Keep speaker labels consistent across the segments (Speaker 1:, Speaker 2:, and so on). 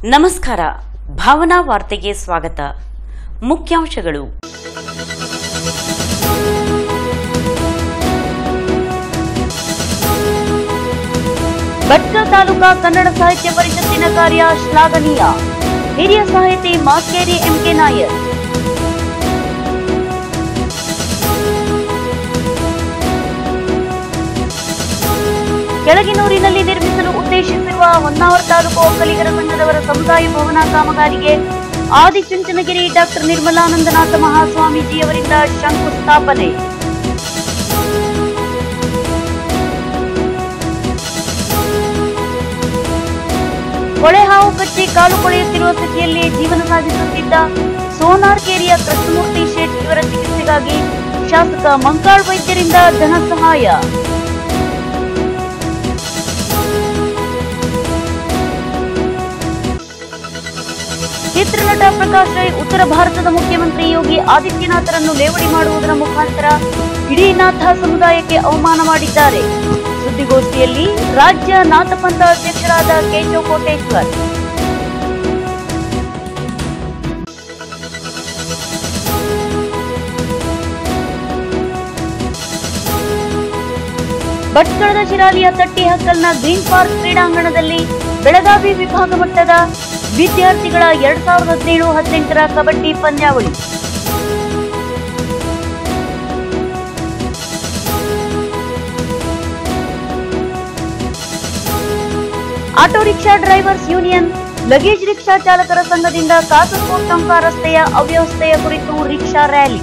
Speaker 1: ನಮಸ್ಕಾರ ಭಾವನಾ ವಾರ್ತೆಗೆ ಸ್ವಾಗತ ಮುಖ್ಯಾಂಶಗಳು ಭಟ್ಕಳ ತಾಲೂಕಾ ಕನ್ನಡ ಸಾಹಿತ್ಯ ಪರಿಷತ್ತಿನ ಕಾರ್ಯ ಶ್ಲಾಘನೀಯ ಹಿರಿಯ ಸಾಹಿತಿ ಮಾಸ್ಕೇರಿ ಎಂಕೆ ನಾಯರ್ ಕೆಳಗಿನೂರಿನಲ್ಲಿ ನಿರ್ಮಿಸಲು ಉದ್ದೇಶಿಸಿರುವ ಹೊನ್ನಾವರ ತಾಲೂಕು ಒಕ್ಕಲಿಗರ ಸಂಘದವರ ಸಮುದಾಯ ಭವನ ಕಾಮಗಾರಿಗೆ ಆದಿಚುಂಚನಗಿರಿ ಡಾಕ್ಟರ್ ನಿರ್ಮಲಾನಂದನಾಥ ಮಹಾಸ್ವಾಮೀಜಿಯವರಿಂದ ಶಂಕುಸ್ಥಾಪನೆ ಕೊಳೆ ಹಾವು ಕಚ್ಚಿ ಕಾಲು ಕೊಳೆಯುತ್ತಿರುವ ಸ್ಥಿತಿಯಲ್ಲಿ ಜೀವನ ಸಾಗಿಸುತ್ತಿದ್ದ ಸೋನಾರ್ ಕೇರಿಯ ಕೃಷ್ಣಮೂರ್ತಿ ಶೇಟ್ ಇವರ ಚಿಕಿತ್ಸೆಗಾಗಿ ಶಾಸಕ ಮಂಕಾಳ್ ವೈದ್ಯರಿಂದ ಧನ ಸಹಾಯ ಚಿತ್ರನಟ ಪ್ರಕಾಶ್ ರೈ ಉತ್ತರ ಭಾರತದ ಮುಖ್ಯಮಂತ್ರಿ ಯೋಗಿ ಆದಿತ್ಯನಾಥರನ್ನು ಲೇವಡಿ ಮಾಡುವುದರ ಮುಖಾಂತರ ಇಡೀ ನಾಥ ಸಮುದಾಯಕ್ಕೆ ಅವಮಾನ ಮಾಡಿದ್ದಾರೆ ಸುದ್ದಿಗೋಷ್ಠಿಯಲ್ಲಿ ರಾಜ್ಯ ನಾಥಪಂಥ ಅಧ್ಯಕ್ಷರಾದ ಕೇಶವ ಕೋಟೇಶ್ವರ್ ಭಟ್ಕಳದ ಶಿರಾಲಿಯ ತಟ್ಟಿ ಹಕ್ಕಲ್ನ ಗ್ರೀನ್ ಪಾರ್ಕ್ ಕ್ರೀಡಾಂಗಣದಲ್ಲಿ ಬೆಳಗಾವಿ ವಿಭಾಗ ಮಟ್ಟದ ವಿದ್ಯಾರ್ಥಿಗಳ ಎರಡ್ ಸಾವಿರದ ಹದಿನೇಳು ಹದಿನೆಂಟರ ಕಬಡ್ಡಿ ಪಂದ್ಯಾವಳಿ auto rickshaw drivers union luggage rickshaw ಚಾಲಕರ ಸಂಘದಿಂದ ಕಾಸರಗೋಡು ಟಂಕ ರಸ್ತೆಯ ಅವ್ಯವಸ್ಥೆಯ ಕುರಿತು ರಿಕ್ಷಾ ರ್ಯಾಲಿ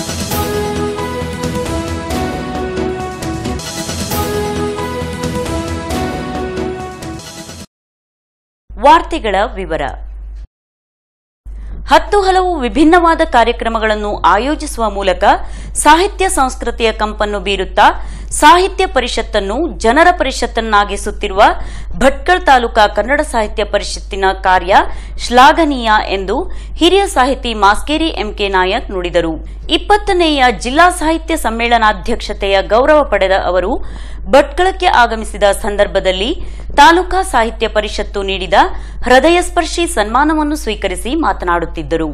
Speaker 1: ವಾರ್ತೆಗಳ ವಿವರ ಹತ್ತು ಹಲವು ವಿಭಿನ್ನವಾದ ಕಾರ್ಯಕ್ರಮಗಳನ್ನು ಆಯೋಜಿಸುವ ಮೂಲಕ ಸಾಹಿತ್ಯ ಸಂಸ್ಕೃತಿಯ ಕಂಪನ್ನು ಬೀರುತ್ತಾ ಸಾಹಿತ್ಯ ಪರಿಷತ್ತನ್ನು ಜನರ ಪರಿಷತ್ತನ್ನಾಗಿಸುತ್ತಿರುವ ಭಟ್ಕಳ ತಾಲೂಕಾ ಕನ್ನಡ ಸಾಹಿತ್ಯ ಪರಿಷತ್ತಿನ ಕಾರ್ಯ ಶ್ಲಾಘನೀಯ ಎಂದು ಹಿರಿಯ ಸಾಹಿತಿ ಮಾಸ್ಕೇರಿ ಎಂಕೆ ನಾಯಕ್ ನುಡಿದರು ಇಪ್ಪತ್ತನೆಯ ಜಿಲ್ಲಾ ಸಾಹಿತ್ಯ ಸಮ್ಮೇಳನಾಧ್ಯಕ್ಷತೆಯ ಗೌರವ ಪಡೆದ ಅವರು ಭಟ್ಕಳಕ್ಕೆ ಆಗಮಿಸಿದ ಸಂದರ್ಭದಲ್ಲಿ ತಾಲೂಕಾ ಸಾಹಿತ್ಯ ಪರಿಷತ್ತು ನೀಡಿದ ಹೃದಯಸ್ಪರ್ಶಿ ಸನ್ಮಾನವನ್ನು ಸ್ವೀಕರಿಸಿ ಮಾತನಾಡುತ್ತಿದ್ದರು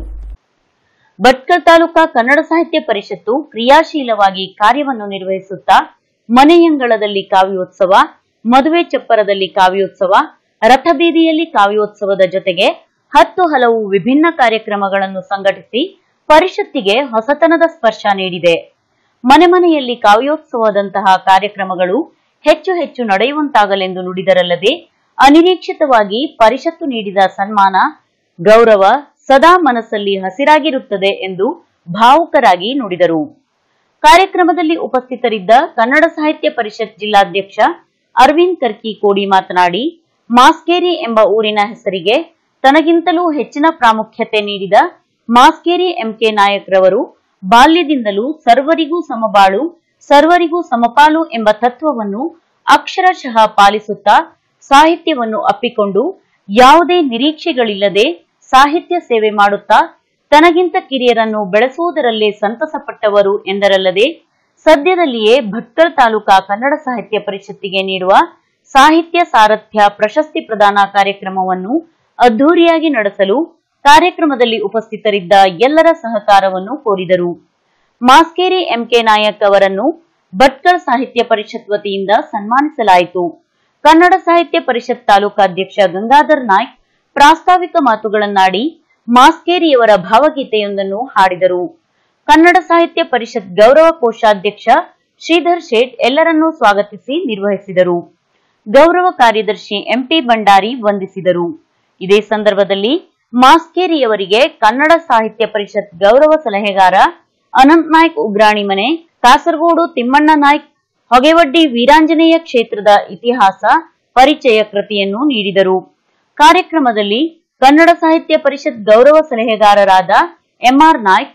Speaker 1: ಭಟ್ಕಳ ತಾಲೂಕಾ ಕನ್ನಡ ಸಾಹಿತ್ಯ ಪರಿಷತ್ತು ಕ್ರಿಯಾಶೀಲವಾಗಿ ಕಾರ್ಯವನ್ನು ನಿರ್ವಹಿಸುತ್ತಾ ಮನೆಯಂಗಳದಲ್ಲಿ ಕಾವ್ಯೋತ್ಸವ ಮದುವೆ ಚಪ್ಪರದಲ್ಲಿ ಕಾವ್ಯೋತ್ಸವ ರಥಬೀದಿಯಲ್ಲಿ ಕಾವ್ಯೋತ್ಸವದ ಜೊತೆಗೆ ಹತ್ತು ಹಲವು ವಿಭಿನ್ನ ಕಾರ್ಯಕ್ರಮಗಳನ್ನು ಸಂಘಟಿಸಿ ಪರಿಷತ್ತಿಗೆ ಹೊಸತನದ ಸ್ಪರ್ಶ ನೀಡಿದೆ ಮನೆ ಮನೆಯಲ್ಲಿ ಕಾವ್ಯೋತ್ಸವದಂತಹ ಕಾರ್ಯಕ್ರಮಗಳು ಹೆಚ್ಚು ಹೆಚ್ಚು ನಡೆಯುವಂತಾಗಲೆಂದು ನುಡಿದರಲ್ಲದೆ ಅನಿರೀಕ್ಷಿತವಾಗಿ ಪರಿಷತ್ತು ನೀಡಿದ ಸನ್ಮಾನ ಗೌರವ ಸದಾ ಮನಸ್ಸಲ್ಲಿ ಹಸಿರಾಗಿರುತ್ತದೆ ಎಂದು ಭಾವುಕರಾಗಿ ನುಡಿದರು ಕಾರ್ಯಕ್ರಮದಲ್ಲಿ ಉಪಸ್ಥಿತರಿದ್ದ ಕನ್ನಡ ಸಾಹಿತ್ಯ ಪರಿಷತ್ ಜಿಲ್ಲಾಧ್ಯಕ್ಷ ಅರವಿಂದ್ ಕರ್ಕಿ ಕೋಡಿ ಮಾತನಾಡಿ ಮಾಸ್ಕೇರಿ ಎಂಬ ಊರಿನ ಹೆಸರಿಗೆ ತನಗಿಂತಲೂ ಹೆಚ್ಚಿನ ಪ್ರಾಮುಖ್ಯತೆ ನೀಡಿದ ಮಾಸ್ಕೇರಿ ಎಂಕೆ ನಾಯಕ್ರವರು ಬಾಲ್ಯದಿಂದಲೂ ಸರ್ವರಿಗೂ ಸಮಬಾಳು ಸರ್ವರಿಗೂ ಸಮಪಾಲು ಎಂಬ ತತ್ವವನ್ನು ಅಕ್ಷರಶಃ ಪಾಲಿಸುತ್ತಾ ಸಾಹಿತ್ಯವನ್ನು ಅಪ್ಪಿಕೊಂಡು ಯಾವುದೇ ನಿರೀಕ್ಷೆಗಳಿಲ್ಲದೆ ಸಾಹಿತ್ಯ ಸೇವೆ ಮಾಡುತ್ತಾ ತನಗಿಂತ ಕಿರಿಯರನ್ನು ಬೆಳೆಸುವುದರಲ್ಲೇ ಸಂತಸಪಟ್ಟವರು ಎಂದರಲ್ಲದೆ ಸದ್ಯದಲ್ಲಿಯೇ ಭಟ್ಕಳ ತಾಲೂಕಾ ಕನ್ನಡ ಸಾಹಿತ್ಯ ಪರಿಷತ್ತಿಗೆ ನೀಡುವ ಸಾಹಿತ್ಯ ಸಾರಥ್ಯ ಪ್ರಶಸ್ತಿ ಪ್ರದಾನ ಕಾರ್ಯಕ್ರಮವನ್ನು ಅದ್ದೂರಿಯಾಗಿ ನಡೆಸಲು ಕಾರ್ಯಕ್ರಮದಲ್ಲಿ ಉಪಸ್ಥಿತರಿದ್ದ ಎಲ್ಲರ ಸಹಕಾರವನ್ನು ಕೋರಿದರು ಮಾಸ್ಕೇರಿ ಎಂಕೆ ನಾಯಕ್ ಅವರನ್ನು ಭಟ್ಕಳ ಸಾಹಿತ್ಯ ಪರಿಷತ್ ವತಿಯಿಂದ ಸನ್ಮಾನಿಸಲಾಯಿತು ಕನ್ನಡ ಸಾಹಿತ್ಯ ಪರಿಷತ್ ತಾಲೂಕಾಧ್ಯಕ್ಷ ಗಂಗಾಧರ್ ನಾಯ್ಕ್ ಪ್ರಾಸ್ತಾವಿಕ ಮಾತುಗಳನ್ನಾಡಿ ಮಾಸ್ಕೇರಿಯವರ ಭಾವಗೀತೆಯೊಂದನ್ನು ಹಾಡಿದರು ಕನ್ನಡ ಸಾಹಿತ್ಯ ಪರಿಷತ್ ಗೌರವ ಕೋಶಾಧ್ಯಕ್ಷ ಶ್ರೀಧರ್ ಶೇಟ್ ಎಲ್ಲರನ್ನೂ ಸ್ವಾಗತಿಸಿ ನಿರ್ವಹಿಸಿದರು ಗೌರವ ಕಾರ್ಯದರ್ಶಿ ಎಂಪಿ ಭಂಡಾರಿ ವಂದಿಸಿದರು ಇದೇ ಸಂದರ್ಭದಲ್ಲಿ ಮಾಸ್ಕೇರಿಯವರಿಗೆ ಕನ್ನಡ ಸಾಹಿತ್ಯ ಪರಿಷತ್ ಗೌರವ ಸಲಹೆಗಾರ ಅನಂತ್ ನಾಯ್ಕ್ ಉಗ್ರಾಣಿ ಮನೆ ಕಾಸರಗೋಡು ತಿಮ್ಮಣ್ಣ ನಾಯ್ಕ್ ಹೊಗೆವಡ್ಡಿ ವೀರಾಂಜನೇಯ ಕ್ಷೇತ್ರದ ಇತಿಹಾಸ ಪರಿಚಯ ಕೃತಿಯನ್ನು ನೀಡಿದರು ಕಾರ್ಯಕ್ರಮದಲ್ಲಿ ಕನ್ನಡ ಸಾಹಿತ್ಯ ಪರಿಷತ್ ಗೌರವ ಸಲಹೆಗಾರರಾದ M R Naik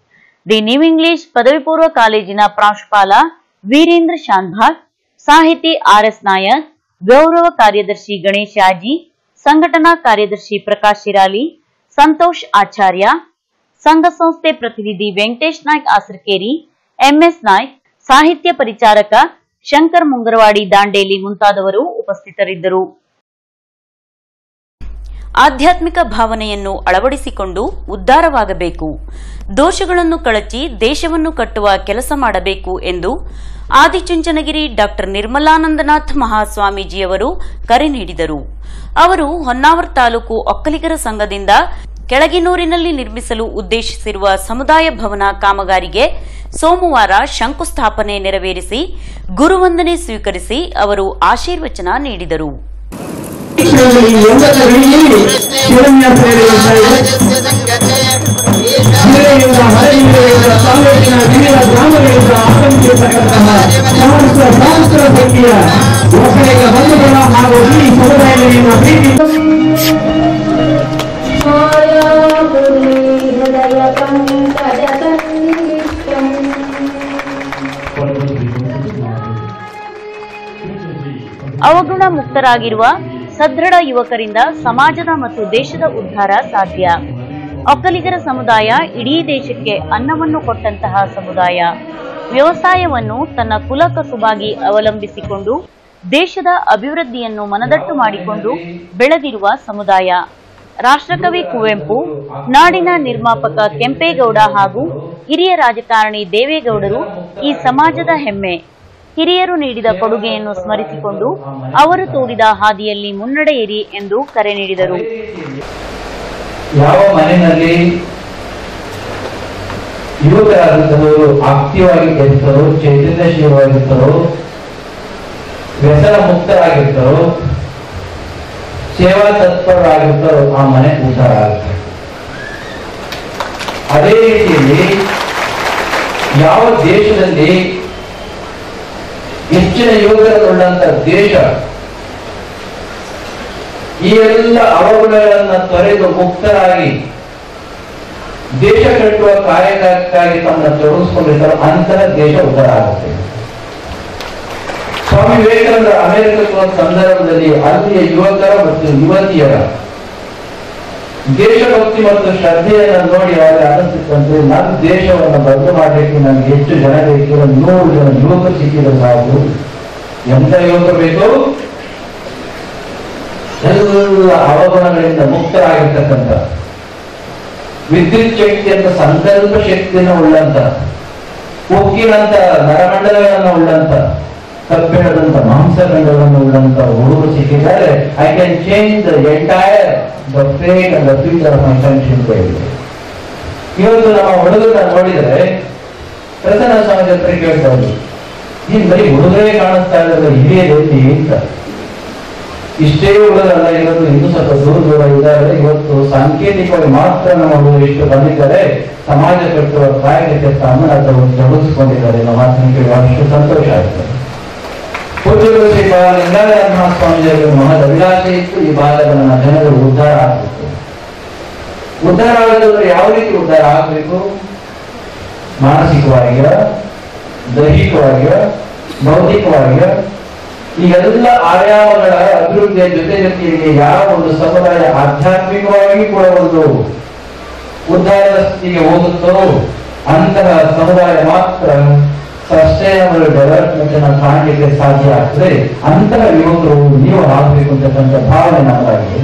Speaker 1: the new English ಪದವಿ ಪೂರ್ವ ಕಾಲೇಜಿನ ಪ್ರಾಂಶುಪಾಲ ವೀರೇಂದ್ರ ಶಾನ್ಭಾಗ್ ಸಾಹಿತಿ ಆರ್ಎಸ್ ನಾಯಕ್ ಗೌರವ ಕಾರ್ಯದರ್ಶಿ ಗಣೇಶ್ ಆಜಿ ಸಂಘಟನಾ ಕಾರ್ಯದರ್ಶಿ ಪ್ರಕಾಶ್ ಶಿರಾಲಿ ಸಂತೋಷ್ ಆಚಾರ್ಯ ಸಂಘ ಸಂಸ್ಥೆ ಪ್ರತಿನಿಧಿ ವೆಂಕಟೇಶ್ ನಾಯ್ಕ್ ಆಸರಕೇರಿ ಎಂಎಸ್ ನಾಯ್ಕ್ ಸಾಹಿತ್ಯ ಪರಿಚಾರಕ ಶಂಕರ್ ಮುಂಗರವಾಡಿ ದಾಂಡೇಲಿ ಮುಂತಾದವರು ಉಪಸ್ಥಿತರಿದ್ದರು ಆಧ್ಯಾತ್ಮಿಕ ಭಾವನೆಯನ್ನು ಅಳವಡಿಸಿಕೊಂಡು ಉದ್ಧಾರವಾಗಬೇಕು ದೋಷಗಳನ್ನು ಕಳಚಿ ದೇಶವನ್ನು ಕಟ್ಟುವ ಕೆಲಸ ಮಾಡಬೇಕು ಎಂದು ಆದಿಚುಂಚನಗಿರಿ ಡಾಕ್ಟರ್ ನಿರ್ಮಲಾನಂದನಾಥ್ ಮಹಾಸ್ವಾಮೀಜಿಯವರು ಕರೆ ನೀಡಿದರು ಅವರು ಹೊನ್ನಾವರ ತಾಲೂಕು ಒಕ್ಕಲಿಗರ ಸಂಘದಿಂದ ಕೆಳಗಿನೂರಿನಲ್ಲಿ ನಿರ್ಮಿಸಲು ಉದ್ದೇಶಿಸಿರುವ ಸಮುದಾಯ ಭವನ ಕಾಮಗಾರಿಗೆ ಸೋಮವಾರ ಶಂಕುಸ್ಥಾಪನೆ ನೆರವೇರಿಸಿ ಗುರುವಂದನೆ ಸ್ವೀಕರಿಸಿ ಅವರು ಆಶೀರ್ವಚನ ನೀಡಿದರು
Speaker 2: ಎಂಬತ್ತ ಗಡಿಯಲ್ಲಿ ಶಿವನ್ಯಾಸ ನಡೆಯುತ್ತಾ ಇದೆ ಜಿಲ್ಲೆಯಿಂದ ಹೊರಜಿಲ್ಲೆಯಿಂದ ತಾಲೂಕಿನ ವಿವಿಧ ಗ್ರಾಮಗಳಿಂದ ಆಗಮಿಸಿರ್ತಕ್ಕಂತಹ ಸಹಸ್ರ ಸಹಸ್ರ ಸಂಖ್ಯೆಯ ಒಕ್ಕಲಿಗ ಬಂಧುಗಳ ಹಾಗೂ ಈ ಸಮುದಾಯದಲ್ಲಿನ ಪ್ರೀತಿ
Speaker 1: ಅವಗುಣ ಮುಕ್ತರಾಗಿರುವ ಸದೃಢ ಯುವಕರಿಂದ ಸಮಾಜದ ಮತ್ತು ದೇಶದ ಉದ್ಧಾರ ಸಾಧ್ಯ ಒಕ್ಕಲಿಗರ ಸಮುದಾಯ ಇಡೀ ದೇಶಕ್ಕೆ ಅನ್ನವನ್ನು ಕೊಟ್ಟಂತಹ ಸಮುದಾಯ ವ್ಯವಸಾಯವನ್ನು ತನ್ನ ಕುಲಕಸುಬಾಗಿ ಅವಲಂಬಿಸಿಕೊಂಡು ದೇಶದ ಅಭಿವೃದ್ಧಿಯನ್ನು ಮನದಟ್ಟು ಮಾಡಿಕೊಂಡು ಬೆಳೆದಿರುವ ಸಮುದಾಯ ರಾಷ್ಟ್ರಕವಿ ಕುವೆಂಪು ನಾಡಿನ ನಿರ್ಮಾಪಕ ಕೆಂಪೇಗೌಡ ಹಾಗೂ ಹಿರಿಯ ರಾಜಕಾರಣಿ ದೇವೇಗೌಡರು ಈ ಸಮಾಜದ ಹೆಮ್ಮೆ ಹಿರಿಯರು ನೀಡಿದ ಕೊಡುಗೆಯನ್ನು ಸ್ಮರಿಸಿಕೊಂಡು ಅವರು ತೋರಿದ ಹಾದಿಯಲ್ಲಿ ಮುನ್ನಡೆಯಿರಿ ಎಂದು ಕರೆ ನೀಡಿದರು
Speaker 3: ಯಾವ ಮನೆಯಲ್ಲಿ ಯುವಕರಾಗಿದ್ದವರು ಆಕ್ಟಿವ್ ಆಗಿರ್ತಾರೋ ಚೈತನ್ಯಶೀಲವಾಗಿರ್ತಾರೋ ವ್ಯಸನ ಮುಕ್ತರಾಗಿರ್ತಾರೋ ಸೇವಾ ತತ್ಪರರಾಗಿರ್ತಾರೋ ಆ ಮನೆ ಉದ್ಧಾರ ಆಗುತ್ತೆ ಅದೇ ರೀತಿಯಲ್ಲಿ ಯಾವ ದೇಶದಲ್ಲಿ ಹೆಚ್ಚಿನ ಯುವಕರುಳ್ಳಂತ ದೇಶ ಈ ಎಲ್ಲ ಅವಗುಣಗಳನ್ನ ತೊರೆದು ಮುಕ್ತರಾಗಿ ದೇಶ ಕಟ್ಟುವ ಕಾರ್ಯಕ್ಕಾಗಿ ತಮ್ಮನ್ನು ತೊಡಗಿಸ್ಕೊಂಡಿರ್ತಾರೋ ಅಂತಹ ದೇಶ ಉದ್ಧಾರ ಆಗುತ್ತೆ ಸ್ವಾಮಿ ವಿವೇಕಾನಂದ ಅಮೆರಿಕಕ್ಕೆ ಹೋದ ಸಂದರ್ಭದಲ್ಲಿ ಅಲ್ಲಿಯ ಯುವಕರ ಮತ್ತು ಯುವತಿಯರ ದೇಶಭಕ್ತಿ ಮತ್ತು ಶ್ರದ್ಧೆಯನ್ನು ನೋಡಿ ಅವರಿಗೆ ಅನಿಸುತ್ತಂತೆ ನನ್ನ ದೇಶವನ್ನು ಬದಲು ಮಾಡಲಿಕ್ಕೆ ನನಗೆ ಹೆಚ್ಚು ಜನ ಬೇಕು ಒಂದು ನೂರು ಜನ ಯುವಕರು ಸಿಕ್ಕಿದ್ರೆ ಸಾಕು ಎಂತ ಯುವಕರು ಬೇಕು ಎಲ್ಲ ಅವಗುಣಗಳಿಂದ ಮುಕ್ತರಾಗಿರ್ತಕ್ಕಂಥ ವಿದ್ಯುತ್ ಶಕ್ತಿ ಅಂತ ಸಂಕಲ್ಪ ಶಕ್ತಿಯನ್ನು ಉಳ್ಳಂತ ಉಕ್ಕಿನಂತ ನರಮಂಡಲಗಳನ್ನು ಉಳ್ಳಂತ ಕಬ್ಬಿಣದಂತ ಮಾಂಸಖಂಡಗಳನ್ನು ಉಳ್ಳಂತ ಹುಡುಗರು ಸಿಕ್ಕಿದ್ದಾರೆ I can change the entire the fate and the future of my country ಅಂತ ಹೇಳಿದೆ ಇವತ್ತು ನಮ್ಮ ಹುಡುಗರನ್ನ ನೋಡಿದರೆ ಪ್ರಸನ್ನ ಸಮಾಜ ಹತ್ರ ಕೇಳ್ತಾ ಇದ್ರು ನೀನ್ ಬರೀ ಹುಡುಗರೇ ಕಾಣಿಸ್ತಾ ಇದ್ದಾರೆ ಹಿರಿಯರಲ್ಲಿ ಅಂತ ಇಷ್ಟೇ ಹುಡುಗರಲ್ಲ ಇವತ್ತು ಇನ್ನೂ ಸ್ವಲ್ಪ ದೂರ ದೂರ ಇದ್ದಾರೆ ಇವತ್ತು ಸಾಂಕೇತಿಕವಾಗಿ ಮಾತ್ರ ನಮ್ಮ ಹುಡುಗರು ಇಷ್ಟು ಬಂದಿದ್ದಾರೆ ಸಮಾಜ ಕಟ್ಟುವ ಕಾರ್ಯಕ್ಕೆ ತಮ್ಮನ್ನ ತೊಡಗಿಸ್ಕೊಂಡಿದ್ದಾರೆ ನಮ್ಮ ಮಾತನ್ನು ಕೇಳಿ ಅಷ್ಟು ಸಂತೋಷ ಆಗ್ತದೆ ಪೂಜ್ಯರು ಶ್ರೀ ಲಿಂಗಾರಾಯಣ ಮಹಾಸ್ವಾಮಿಯವರ ಮಹದ ಅಭಿಲಾಷೆ ಇತ್ತು ಈ ಭಾಗದ ನಮ್ಮ ಜನರು ಉದ್ಧಾರ ಆಗಬೇಕು ಉದ್ಧಾರ ಆಗೋದಂದ್ರೆ ಯಾವ ರೀತಿ ಉದ್ಧಾರ ಆಗಬೇಕು ಮಾನಸಿಕವಾಗಿಯ ದೈಹಿಕವಾಗಿಯ ಭೌತಿಕವಾಗಿಯ ಈ ಎಲ್ಲ ಆಯಾಮಗಳ ಅಭಿವೃದ್ಧಿಯ ಜೊತೆ ಜೊತೆಗೆ ಯಾವ ಒಂದು ಸಮುದಾಯ ಆಧ್ಯಾತ್ಮಿಕವಾಗಿ ಕೂಡ ಒಂದು ಉದ್ಧಾರದ ಸ್ಥಿತಿಗೆ ಹೋಗುತ್ತೋ ಅಂತಹ ಸಮುದಾಯ ಮಾತ್ರ ಸಸ್ಟೈನಬಲ್ ಡೆವಲಪ್ಮೆಂಟ್ ಅನ್ನು ಕಾಣಲಿಕ್ಕೆ ಸಾಧ್ಯ ಆಗ್ತದೆ ಅಂತಹ ಯುವಕರು ನೀವು ಆಗಬೇಕು ಅಂತಕ್ಕಂಥ ಭಾವನೆ ನಮ್ಮದಾಗಿದೆ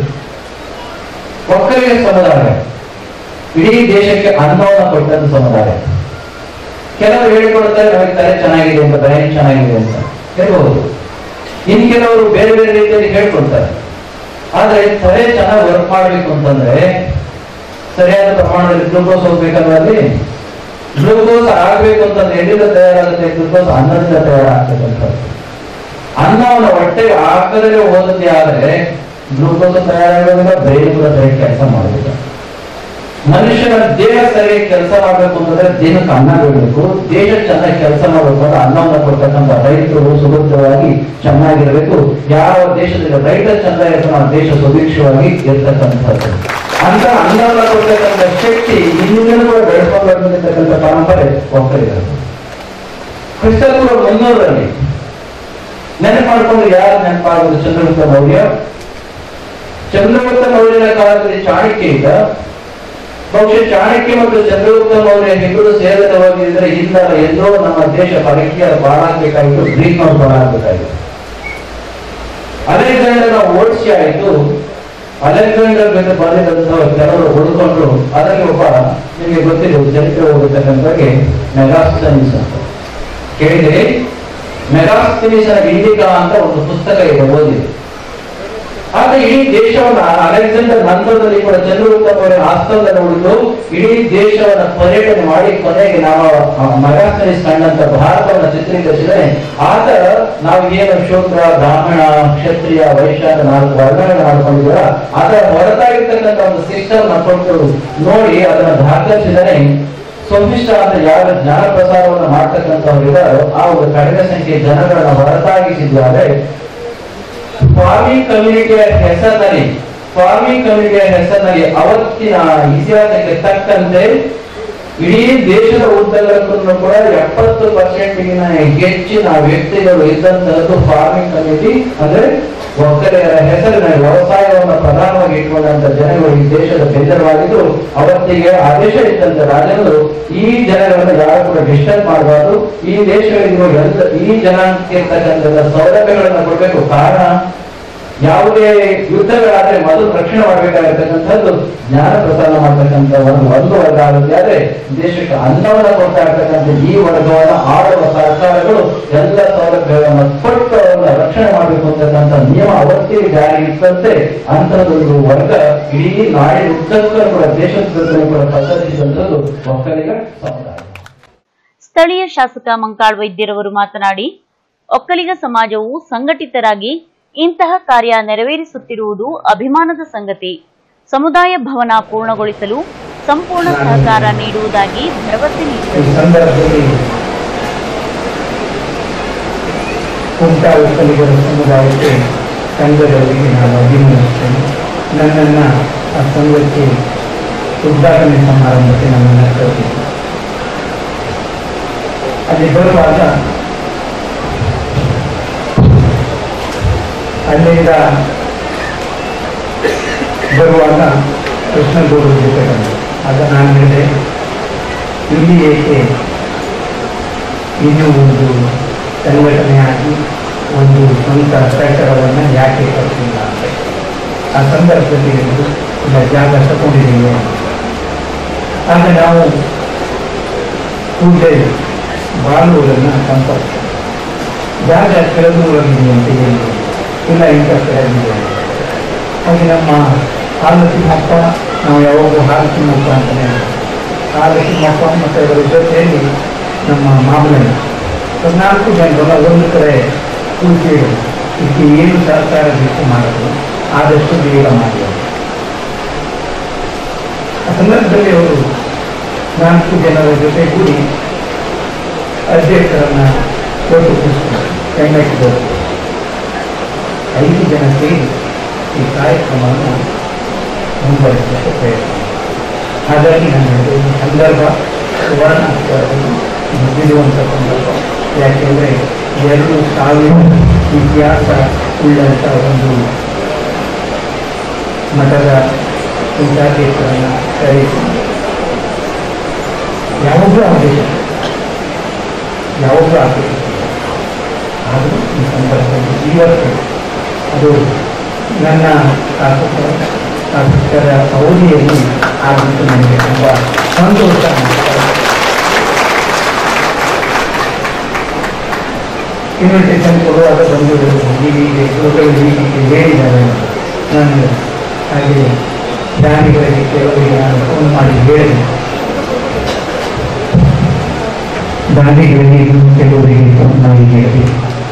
Speaker 3: ಒಕ್ಕಲಿಗ ಸಮುದಾಯ ಇಡೀ ದೇಶಕ್ಕೆ ಅನ್ನವನ್ನು ಕೊಟ್ಟಂತ ಸಮುದಾಯ ಕೆಲವರು ಹೇಳಿಕೊಡ್ತಾರೆ ನಮಗೆ ತಲೆ ಚೆನ್ನಾಗಿದೆ ಅಂತ ಬ್ರೈನ್ ಚೆನ್ನಾಗಿದೆ ಅಂತ ಹೇಳ್ಬಹುದು ಇನ್ ಕೆಲವರು ಬೇರೆ ಬೇರೆ ರೀತಿಯಲ್ಲಿ ಹೇಳ್ಕೊಡ್ತಾರೆ ಆದ್ರೆ ತಲೆ ಚೆನ್ನಾಗಿ ವರ್ಕ್ ಮಾಡ್ಬೇಕು ಅಂತಂದ್ರೆ ಸರಿಯಾದ ಪ್ರಮಾಣದಲ್ಲಿ ಗ್ಲೂಕೋಸ್ ಹೋಗ್ಬೇಕಲ್ವ ಅಲ್ಲಿ ಗ್ಲೂಕೋಸ್ ಆಗ್ಬೇಕು ಅಂತಂದ್ರೆ ಎಲ್ಲಿಂದ ತಯಾರಾಗುತ್ತೆ ಗ್ಲೂಕೋಸ್ ಅನ್ನದಿಂದ ತಯಾರಾಗ್ತಕ್ಕಂಥದ್ದು ಅನ್ನವನ್ನು ಹೊಟ್ಟೆಗೆ ಹಾಕದೇ ಹೋದದ್ದೇ ಆದರೆ ಗ್ಲೂಕೋಸ್ ತಯಾರಾಗೋದಿಲ್ಲ ಬ್ರೈನ್ ಕೂಡ ಸರಿಯಾಗಿ ಕೆಲಸ ಮಾಡೋದಿಲ್ಲ ಮನುಷ್ಯನ ದೇಹ ಸರಿಯಾಗಿ ಕೆಲಸ ಮಾಡಬೇಕು ಅಂತಂದ್ರೆ ದೇಹಕ್ಕೆ ಅನ್ನ ಬೀಳಬೇಕು ದೇಹ ಚೆನ್ನಾಗಿ ಕೆಲಸ ಮಾಡಬೇಕು ಅಂದ್ರೆ ಅನ್ನವನ್ನು ಕೊಡ್ತಕ್ಕಂಥ ರೈತರು ಸುಭದ್ರವಾಗಿ ಚೆನ್ನಾಗಿರಬೇಕು ಯಾವ ದೇಶದಲ್ಲಿ ರೈತ ಚಂದ ಇರ್ತಾನೋ ಆ ದೇಶ ಸುಭಿಕ್ಷವಾಗಿ ಇರ್ತಕ್ಕಂಥದ್ದು ಅಂತ ಅನ್ನವನ್ನು ಕೊಡ್ತಕ್ಕಂಥ ಶಕ್ತಿ ಇನ್ನೂ ಕೂಡ ಬೆಳೆಸ್ಕೊಂಡು ಬಂದಿರ್ತಕ್ಕಂಥ ಪರಂಪರೆ ಒಕ್ಕಲಿಗರು ಕ್ರಿಸ್ತಪೂರ್ವ ಮುನ್ನೂರರಲ್ಲಿ ನೆನಪು ಮಾಡ್ಕೊಂಡು ಯಾರು ನೆನಪಾಗೋದು ಚಂದ್ರಗುಪ್ತ ಮೌರ್ಯ ಚಂದ್ರಗುಪ್ತ ಮೌರ್ಯನ ಕಾಲದಲ್ಲಿ ಚಾಣಕ್ಯ ಇದ್ದ ಬಹುಶಃ ಚಾಣಕ್ಯ ಮತ್ತು ಚಂದ್ರಗುಪ್ತ ಮೌರ್ಯ ಇಬ್ಬರು ಸೇರದೆ ಹೋಗಿದ್ರೆ ಇಲ್ಲ ಎಲ್ಲೋ ನಮ್ಮ ದೇಶ ಪರಕೀಯ ಬಾಳಾಗಬೇಕಾಗಿತ್ತು ಗ್ರೀಕ್ನವ್ರು ಬಾಳಾಗಬೇಕಾಗಿತ್ತು ಅಲೆಕ್ಸಾಂಡರ್ನ ಓಡಿಸಿ ಆಯಿತು ಅಲೆಕ್ಸಾಂಡರ್ ಮೇಲೆ ಬಂದಿದ್ದಂತಹ ಕೆಲವರು ಉಳ್ಕೊಂಡು ಅದರಲ್ಲಿ ಒಬ್ಬ ನಿಮಗೆ ಗೊತ್ತಿದೆ ಚರಿತ್ರೆ ಓದತಕ್ಕಂಥವ್ರಿಗೆ ಮೆಗಾಸ್ತನಿಸ್ ಅಂತ ಕೇಳಿದ್ರೆ ಮೆಗಾಸ್ತನಿಸನ ಇಂಡಿಕಾ ಅಂತ ಒಂದು ಪುಸ್ತಕ ಇದೆ ಓದಿದೆ ಆದ್ರೆ ಇಡೀ ದೇಶವನ್ನ ಅಲೆಕ್ಸಾಂಡರ್ ನಂತರದಲ್ಲಿ ಕೂಡ ಚಂದ್ರಗುಪ್ತವರ ಆಸ್ಥಾನದಲ್ಲಿ ಉಳಿದು ಇಡೀ ದೇಶವನ್ನ ಪರ್ಯಟನೆ ಮಾಡಿ ಕೊನೆಗೆ ನಾವು ಮಗಾಸ್ತನಿಸ್ ಕಂಡಂತ ಭಾರತವನ್ನ ಚಿತ್ರೀಕರಿಸಿದರೆ ಆತ ನಾವು ಏನು ಶೂದ್ರ ಬ್ರಾಹ್ಮಣ ಕ್ಷತ್ರಿಯ ವೈಶ್ಯ ಅಂತ ನಾಲ್ಕು ವರ್ಣಗಳನ್ನು ಮಾಡ್ಕೊಂಡಿದ್ದೀರ ಅದರ ಹೊರತಾಗಿರ್ತಕ್ಕಂಥ ಒಂದು ಸಿಸ್ಟಮ್ ಕೊಟ್ಟು ನೋಡಿ ಅದನ್ನ ದಾಖಲಿಸಿದರೆ ಸೊಫಿಷ್ಟ ಅಂತ ಯಾವ ಜ್ಞಾನ ಪ್ರಸಾರವನ್ನು ಮಾಡ್ತಕ್ಕಂಥವ್ರು ಇದ್ದಾರೋ ಆ ಒಂದು ಕಡಿಮೆ ಸಂಖ್ಯೆಯ ಜನಗಳನ್ನ ಹೊರತಾಗಿಸಿದ್ದಾರೆ ಫಾರ್ಮಿಂಗ್ ಕಮ್ಯುನಿಟಿಯ ಹೆಸರಿನಲ್ಲಿ ಫಾರ್ಮಿಂಗ್ ಕಮ್ಯುನಿಟಿಯ ಹೆಸರಿನಲ್ಲಿ ಅವತ್ತಿನ ಇತಿಹಾಸಕ್ಕೆ ತಕ್ಕಂತೆ ಇಡೀ ದೇಶದ ಉದ್ದಗಲಕ್ಕೂ ಕೂಡ ಎಪ್ಪತ್ತು ಪರ್ಸೆಂಟ್ಗಿನ ಹೆಚ್ಚಿನ ವ್ಯಕ್ತಿಗಳು ಇದ್ದಂತಹದ್ದು ಫಾರ್ಮಿಂಗ್ ಕಮ್ಯುನಿಟಿ ಅಂದ್ರೆ ಒಕ್ಕಲಿಗರ ಹೆಸರಿನ ವ್ಯವಸಾಯವನ್ನು ಪ್ರಧಾನವಾಗಿ ಇಟ್ಕೊಂಡಂತ ಜನಗಳು ಈ ದೇಶದ ಬೆಂದರವಾಗಿದ್ದು ಅವತ್ತಿಗೆ ಆದೇಶ ಇದ್ದಂತ ರಾಜರು ಈ ಜನಗಳನ್ನು ಯಾರು ಕೂಡ ಡಿಸ್ಟರ್ಬ್ ಮಾಡಬಾರ್ದು ಈ ದೇಶಗಳಿರುವ ಎಲ್ಲ ಈ ಜನಾಂಗಕ್ಕೆ ಇರ್ತಕ್ಕಂಥ ಸೌಲಭ್ಯಗಳನ್ನು ಕೊಡಬೇಕು ಕಾರಣ ಯಾವುದೇ ಯುದ್ಧಗಳಾದ್ರೆ ಮೊದಲು ರಕ್ಷಣೆ ಮಾಡಬೇಕಾಗಿರ್ತಕ್ಕಂಥದ್ದು ಜ್ಞಾನ ಪ್ರಸಾರ ಮಾಡ್ತಕ್ಕಂಥ ಒಂದು ಒಂದು ವರ್ಗ ಆಗುತ್ತೆ ಆದ್ರೆ ದೇಶಕ್ಕೆ ಅನ್ನವನ್ನ ಕೊಡ್ತಾ ಇರ್ತಕ್ಕಂಥ ಈ ವರ್ಗವನ್ನ ಆಳುವ ಸರ್ಕಾರಗಳು ಎಲ್ಲ ಸೌಲಭ್ಯಗಳನ್ನು ಕೊಟ್ಟು ಅವರನ್ನ ರಕ್ಷಣೆ ಮಾಡಬೇಕು ಅಂತಕ್ಕಂಥ ನಿಯಮ ಅವತ್ತೇ ಜಾರಿ ಇತ್ತಂತೆ ಅಂಥದ್ದೊಂದು ವರ್ಗ ಇಡೀ ನಾಡಿನ ಉದ್ದಕ್ಕೂ ಕೂಡ ದೇಶದ ಕೂಡ ಪಸರಿಸಿದಂಥದ್ದು ಒಕ್ಕಲಿಗ ಸಮುದಾಯ
Speaker 1: ಸ್ಥಳೀಯ ಶಾಸಕ ಮಂಕಾಳ್ ವೈದ್ಯರವರು ಮಾತನಾಡಿ ಒಕ್ಕಲಿಗ ಸಮಾಜವು ಸಂಘಟಿತರಾಗಿ ಇಂತಹ ಕಾರ್ಯ ನೆರವೇರಿಸುತ್ತಿರುವುದು ಅಭಿಮಾನದ ಸಂಗತಿ ಸಮುದಾಯ ಭವನ ಪೂರ್ಣಗೊಳಿಸಲು ಸಂಪೂರ್ಣ ಸಹಕಾರ ನೀಡುವುದಾಗಿ ಭರವಸೆ
Speaker 4: ಈ
Speaker 1: ನೀಡಿದರು
Speaker 4: ಸಂದರ್ಭದಲ್ಲಿ ಕುಂಟಾ ಒಕ್ಕಲಿಗರ ಸಮುದಾಯಕ್ಕೆ ಸಂಘದವರಿಗೆ ನಾನು ಅಭಿನಂದಿಸ್ತೇನೆ ನನ್ನನ್ನು ಆ ಸಂಘಕ್ಕೆ ಉದ್ಘಾಟನೆ ಸಮಾರಂಭಕ್ಕೆ ನನ್ನನ್ನು ಕರೆದಿದ್ದರು ಅಲ್ಲಿ ಬರುವಾಗ ಅಲ್ಲಿಂದ ಬರುವಾಗ ಕೃಷ್ಣಗೌಡರ ಜೊತೆ ಬಂದೆ ಆಗ ನಾನು ಹೇಳಿದೆ ಇಲ್ಲಿ ಏಕೆ ಇನ್ನೂ ಒಂದು ಸಂಘಟನೆಯಾಗಿ ಒಂದು ಸ್ವಂತ ಸರ್ಕಾರವನ್ನು ಯಾಕೆ ಕಟ್ಟಿಲ್ಲ ಅಂತ ಆ ಸಂದರ್ಭದಲ್ಲಿ ಹೇಳಿದ್ರು, ಇಲ್ಲ ಜಾಗ ತಗೊಂಡಿದ್ದೀವಿ ಅಂತ. ಆಗ ನಾವು ಕೂಡಲೇ ಬಾಲೂರನ್ನು ಸಂಪರ್ಕ ಜಾಗ ಕೆಳದೂರಲ್ಲಿ ಅಂತ ಹೇಳಿದ್ರು ಇಲ್ಲ ಇಂಥ ಕೆಳಗಿದೆ ಅಂತ. ಹಾಗೆ ನಮ್ಮ ಹಾಲು ತಿಮ್ಮಪ್ಪ ನಾವು ಯಾವಾಗಲೂ ಹಾಲು ತಿಮ್ಮಪ್ಪ ಅಂತಲೇ ಹಾಲು ತಿಮ್ಮಪ್ಪ ಮತ್ತು ಅದರ ಜೊತೆಯಲ್ಲಿ ನಮ್ಮ ಮಾಮೂಲಿ ನಾಲ್ಕು ಜನರನ್ನ ಒಂದು ಕಡೆ ಕೂತಿ ಇದಕ್ಕೆ ಏನು ಸಹಕಾರ ಬೇಕು ಮಾಡೋದು ಆದಷ್ಟು ಬೇಗ ಮಾಡಿ ಆ ಸಂದರ್ಭದಲ್ಲಿ ಅವರು ನಾಲ್ಕು ಜನರ ಜೊತೆಗೂಡಿ ಅಧ್ಯಕ್ಷರನ್ನ ಕೊಟ್ಟು ಕೂರಿಸ್ತಾರೆ ಕೈಮೆಟ್ಟಿದರು ಐದು ಜನ ಸೇರಿ ಈ ಕಾರ್ಯಕ್ರಮವನ್ನು ಮುಂದುವರಿಸಲಿಕ್ಕೆ ಪ್ರಯತ್ನ ಹಾಗಾಗಿ ನಾನು ಹೇಳಿದೆ ಈ ಸಂದರ್ಭ ಸುವರ್ಣಾಕ್ಷರವನ್ನು ಮುಗಿದುವಂಥ ಸಂದರ್ಭ ಯಾಕೆಂದರೆ ಎರಡು ಸಾವಿರ ಇತಿಹಾಸ ಉಳ್ಳಂಥ ಒಂದು ಮಠದ ಪೀಠಾಧೀಶರನ್ನು ಕರೆಸಿ ಯಾವುದೂ ಆದೇಶ ಯಾವುದೂ ಆದೇಶ ಆದರೂ ಈ ಸಂದರ್ಭದಲ್ಲಿ ಇವತ್ತು ಅದು ನನ್ನ ಶಾಸಕ ಶಾಸಕರ ಅವಧಿಯಲ್ಲಿ ಆಗಿದ್ದು ನನಗೆ ತುಂಬ ಸಂತೋಷ ಅನಿಸ್ತಾ ಇದೆ. ಇನ್ವಿಟೇಷನ್ ಕೊಡುವಾಗ ಬಂದು ಹೀಗೆ ಗುರುಗಳು ಹೀಗೆ ಹೇಳಿದ್ದಾರೆ ಅಂತ. ನಾನು ಹಾಗೆ ದಾನಿಗಳಿಗೆ ಕೆಲವರಿಗೆ ನಾನು ಫೋನ್ ಮಾಡಿ ಹೇಳಿದೆ ದಾನಿಗಳಿಗೆ ಕೆಲವರಿಗೆ ಫೋನ್ ಮಾಡಿ ಹೇಳಿದೆ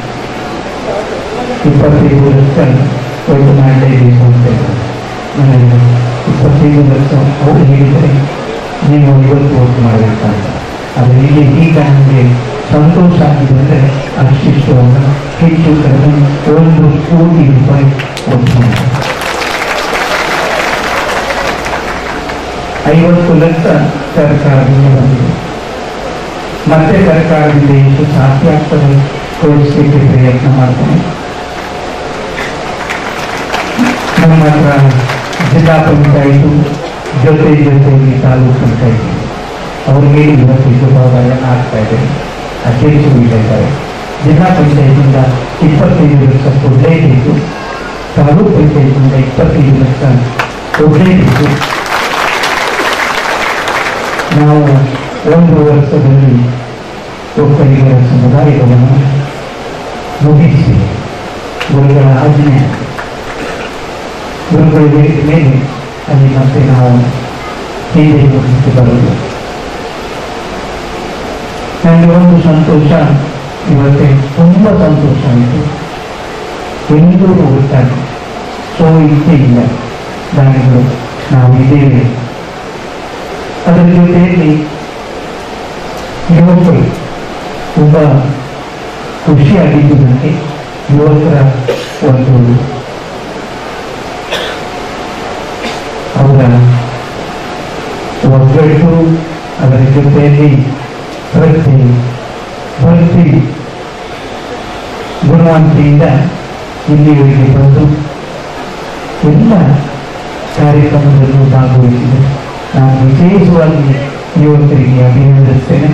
Speaker 4: ಇಪ್ಪತ್ತೈದು ಲಕ್ಷ ಒಟ್ಟು ಮಾಡಲೇಬೇಕು ಅಂತ ನನಗೆ ಇಪ್ಪತ್ತೈದು ಲಕ್ಷ ಅವರು ಹೇಳಿದರೆ ನೀವು ಐವತ್ತು ಓಟ್ ಮಾಡಬೇಕಂತ ಆದರೆ ಇಲ್ಲಿ ಈಗ ನನಗೆ ಸಂತೋಷ ಆಗಿದೆ ಅಂದರೆ ಅಷ್ಟಿಷ್ಟವನ್ನು ಹೆಚ್ಚು ಕಡಿಮೆ ಒಂದು ಕೋಟಿ ರೂಪಾಯಿ ಓಟ್ ಮಾಡಿದೆ ಐವತ್ತು ಲಕ್ಷ ಸರ್ಕಾರದಿಂದ ಬಂದಿದೆ ಮತ್ತೆ ಸರ್ಕಾರದಿಂದ ಎಷ್ಟು ಸಾಧ್ಯ ಆಗ್ತದೆ ತೋರಿಸಲಿಕ್ಕೆ ಪ್ರಯತ್ನ ಮಾಡ್ತೇನೆ ನಮ್ಮ ಹತ್ರ ಜಿಲ್ಲಾ ಪಂಚಾಯಿತು ಜೊತೆ ಜೊತೆಯಲ್ಲಿ ತಾಲೂಕು ಪಂಚಾಯಿತಿ ಅವ್ರಿಗೆ ಇವತ್ತು ಶುಭಾವಯ ಆಗ್ತಾ ಇದೆ ಅಧ್ಯಕ್ಷರು ಇದ್ದಾರೆ ಜಿಲ್ಲಾ ಪಂಚಾಯತಿಯಿಂದ ಇಪ್ಪತ್ತೈದು ಲಕ್ಷ ಕೊಡಲೇಬೇಕು ತಾಲೂಕು ಪಂಚಾಯತ್ನಿಂದ ಇಪ್ಪತ್ತೈದು ಲಕ್ಷ ಕೊಡಲೇಬೇಕು ನಾವು ಒಂದು ವರ್ಷದಲ್ಲಿ ಒಕ್ಕಲಿಗರ ಸಮುದಾಯವನ್ನು ಮುಗಿಸಿ ಗುರುಗಳ ಆಜ್ಞೆ ಗುರುಗಳ ಹೇಳಿದ ಮೇಲೆ ಅಲ್ಲಿ ಮತ್ತೆ ನಾವು ಹಿಂದೆ ಮುಗಿಸಿ ಬರೋದು ನನಗೆ ಒಂದು ಸಂತೋಷ ಇವತ್ತೆ ತುಂಬ ಸಂತೋಷ ಆಯಿತು ಎಲ್ಲರೂ ಒಟ್ಟಾಗಿ ಸೊ ಇಚ್ಛೆ ಇಲ್ಲ ದಾನಿಗಳು ನಾವು ಇದ್ದೇವೆ ಅದರ ಜೊತೆಯಲ್ಲಿ ಯುವಕರು ತುಂಬ ಖುಷಿಯಾಗಿದ್ದು ನನಗೆ ಯುವಕರ ಒಂದು ಅವರ ಒಗ್ಗಟ್ಟು ಅದರ ಜೊತೆಯಲ್ಲಿ ಪ್ರತಿ ಭಕ್ತಿ ಗುಣವಂತಿಯಿಂದ ಇಲ್ಲಿವರೆಗೆ ಬಂದು ಎಲ್ಲ ಕಾರ್ಯಕ್ರಮದಲ್ಲೂ ಭಾಗವಹಿಸಿದೆ ನಾನು ವಿಶೇಷವಾಗಿ ಯುವಕರಿಗೆ ಅಭಿನಂದಿಸ್ತೇನೆ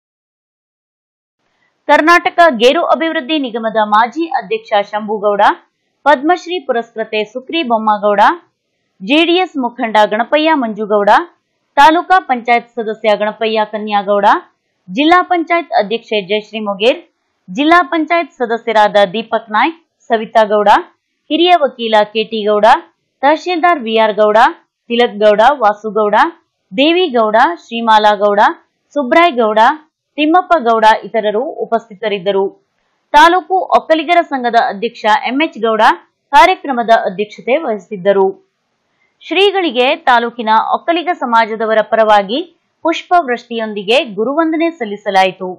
Speaker 1: ಕರ್ನಾಟಕ ಗೇರು ಅಭಿವೃದ್ಧಿ ನಿಗಮದ ಮಾಜಿ ಅಧ್ಯಕ್ಷ ಶಂಭುಗೌಡ ಪದ್ಮಶ್ರೀ ಪುರಸ್ಕೃತೆ ಸುಕ್ರಿ ಬೊಮ್ಮಗೌಡ ಜೆಡಿಎಸ್ ಮುಖಂಡ ಗಣಪಯ್ಯ ಮಂಜುಗೌಡ ತಾಲೂಕಾ ಪಂಚಾಯತ್ ಸದಸ್ಯ ಗಣಪಯ್ಯ ಕನ್ಯಾಗೌಡ ಜಿಲ್ಲಾ ಪಂಚಾಯತ್ ಅಧ್ಯಕ್ಷೆ ಜಯಶ್ರೀ ಮೊಗೇರ್ ಜಿಲ್ಲಾ ಪಂಚಾಯತ್ ಸದಸ್ಯರಾದ ದೀಪಕ್ ನಾಯ್ಕ್ ಸವಿತಾ ಗೌಡ ಹಿರಿಯ ವಕೀಲ ಕೆಟಿ ಗೌಡ ತಹಶೀಲ್ದಾರ್ ವಿಆರ್ ಗೌಡ ತಿಲಕ್ ಗೌಡ ವಾಸುಗೌಡ ದೇವಿಗೌಡ ಶ್ರೀಮಾಲಾ ಗೌಡ ಸುಬ್ರಾಯ್ ಗೌಡ ತಿಮ್ಮಪ್ಪ ಗೌಡ ಇತರರು ಉಪಸ್ಥಿತರಿದ್ದರು ತಾಲೂಕು ಒಕ್ಕಲಿಗರ ಸಂಘದ ಅಧ್ಯಕ್ಷ ಎಂಎಚ್ ಗೌಡ ಕಾರ್ಯಕ್ರಮದ ಅಧ್ಯಕ್ಷತೆ ವಹಿಸಿದ್ದರು ಶ್ರೀಗಳಿಗೆ ತಾಲೂಕಿನ ಒಕ್ಕಲಿಗ ಸಮಾಜದವರ ಪರವಾಗಿ ಪುಷ್ಪವೃಷ್ಟಿಯೊಂದಿಗೆ ಗುರುವಂದನೆ ಸಲ್ಲಿಸಲಾಯಿತು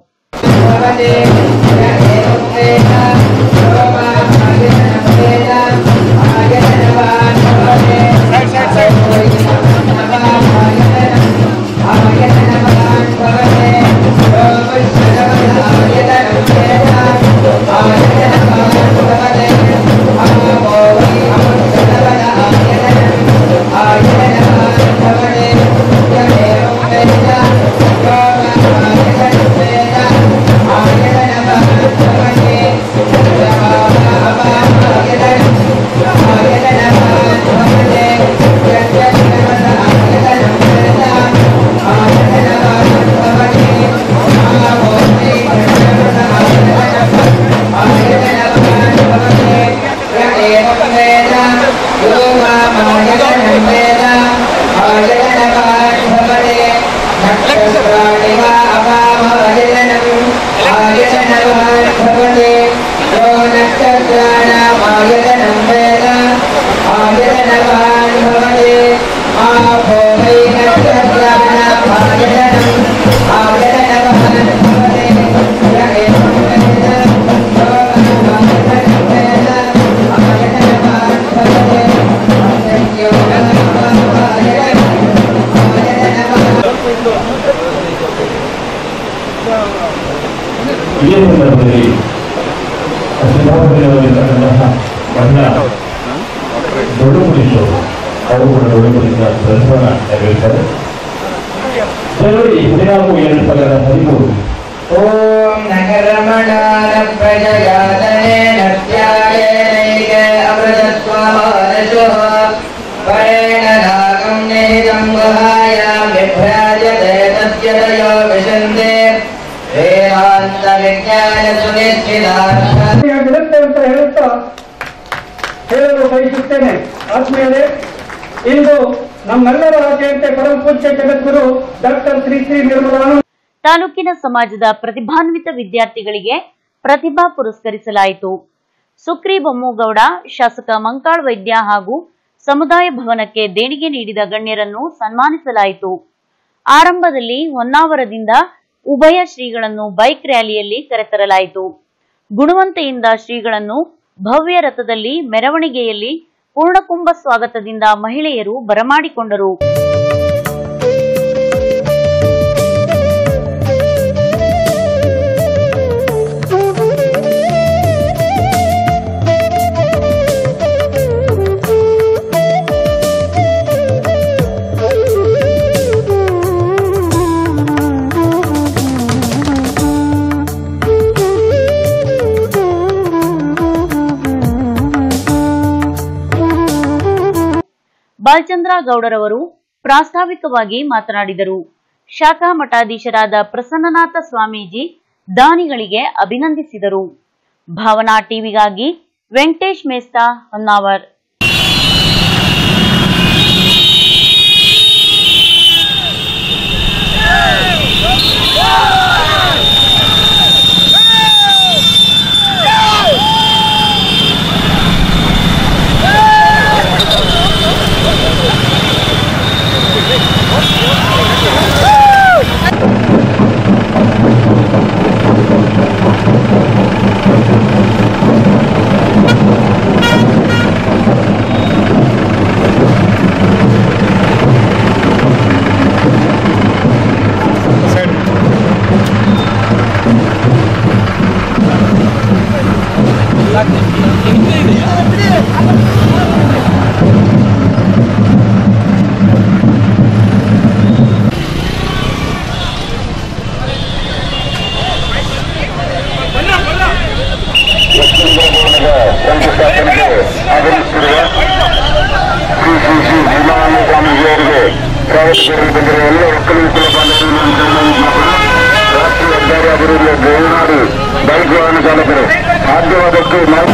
Speaker 2: ಇದೇ ಸಂದರ್ಭದಲ್ಲಿ ಸಿದ್ದಾಪುರದಲ್ಲಿರ್ತಕ್ಕಂತಹ ಮಹಿಳಾ ದೊಡ್ಡ ಪೊಲೀಸರು ಅವರು ಕೂಡ ದೊಡ್ಡ ಪೊಲೀಸರ ಕೆಲಸವನ್ನು ನೆರವೇರಿದ್ದಾರೆ ಜನವರಿ ಹದಿನಾಲ್ಕು ಎರಡು ಸಾವಿರದ ಹದಿಮೂರು
Speaker 5: ಓಂ ನಗರಮಣಾನ ಪ್ರಜಯಾತನೆ ನತ್ಯಾಯನೈಕ ಅಮೃತತ್ವಮಾನಶೋ ಪರೇಣ ನಾಗಂ ನಿಹಿತಂ ಗುಹಾಯಾಂ ವಿಭ್ರಾಜತೆ ತಸ್ಯತಯೋ ವಿಶಂತೆ ವೇದಾಂತ ವಿಜ್ಞಾನ ಸುನಿಶ್ಚಿತಾರ್ಥ
Speaker 6: ಆಗಿರುತ್ತೆ ಅಂತ ಹೇಳುತ್ತಾ ಹೇಳಲು ಬಯಸುತ್ತೇನೆ ಆದ್ಮೇಲೆ ಇಂದು ನಮ್ಮೆಲ್ಲರ ಆಚೆಯಂತೆ ಪರಮ ಪೂಜ್ಯ ಜಗದ್ಗುರು ಡಾಕ್ಟರ್ ಶ್ರೀ ಶ್ರೀ ನಿರ್ಮಲಾನಂದ
Speaker 1: ತಾಲೂಕಿನ ಸಮಾಜದ ಪ್ರತಿಭಾನ್ವಿತ ವಿದ್ಯಾರ್ಥಿಗಳಿಗೆ ಪ್ರತಿಭಾ ಪುರಸ್ಕರಿಸಲಾಯಿತು ಸುಕ್ರಿ ಬೊಮ್ಮಗೌಡ ಶಾಸಕ ಮಂಕಾಳ್ ವೈದ್ಯ ಹಾಗೂ ಸಮುದಾಯ ಭವನಕ್ಕೆ ದೇಣಿಗೆ ನೀಡಿದ ಗಣ್ಯರನ್ನು ಸನ್ಮಾನಿಸಲಾಯಿತು ಆರಂಭದಲ್ಲಿ ಹೊನ್ನಾವರದಿಂದ ಉಭಯ ಶ್ರೀಗಳನ್ನು ಬೈಕ್ ರ್ಯಾಲಿಯಲ್ಲಿ ಕರೆತರಲಾಯಿತು ಗುಣವಂತೆಯಿಂದ ಶ್ರೀಗಳನ್ನು ಭವ್ಯ ರಥದಲ್ಲಿ ಮೆರವಣಿಗೆಯಲ್ಲಿ ಪೂರ್ಣಕುಂಭ ಸ್ವಾಗತದಿಂದ ಮಹಿಳೆಯರು ಬರಮಾಡಿಕೊಂಡರು ಬಾಲಚಂದ್ರ ಗೌಡರವರು ಪ್ರಾಸ್ತಾವಿಕವಾಗಿ ಮಾತನಾಡಿದರು ಶಾಖಾ ಮಠಾಧೀಶರಾದ ಪ್ರಸನ್ನನಾಥ ಸ್ವಾಮೀಜಿ ದಾನಿಗಳಿಗೆ ಅಭಿನಂದಿಸಿದರು ಭಾವನಾ ಟಿವಿಗಾಗಿ ವೆಂಕಟೇಶ್ ಮೇಸ್ತಾ ಹೊನ್ನಾವರ್
Speaker 7: ಶಂಕುಸ್ಥಾಪನೆಗೆ ಆಗಮಿಸುತ್ತಿರುವ ಶ್ರೀ ಶ್ರೀ ಶ್ರೀ ನಿರ್ಮಲಾನಂದ ಸ್ವಾಮೀಜಿಯವರಿಗೆ ಸ್ವಾಗತ ಬಂದಿರುವ ಎಲ್ಲ ಒಕ್ಕಲಿಗ ಕುಲ ಬಾಂಧವರು ರಾಷ್ಟ್ರೀಯ ಹೆದ್ದಾರಿ ಅಭಿವೃದ್ಧಿಯ ಗೌನಾಡು ಬೈಕ್ ವಾಹನ ಚಾಲಕರು ಸಾಧ್ಯವಾದಷ್ಟು ನಾವು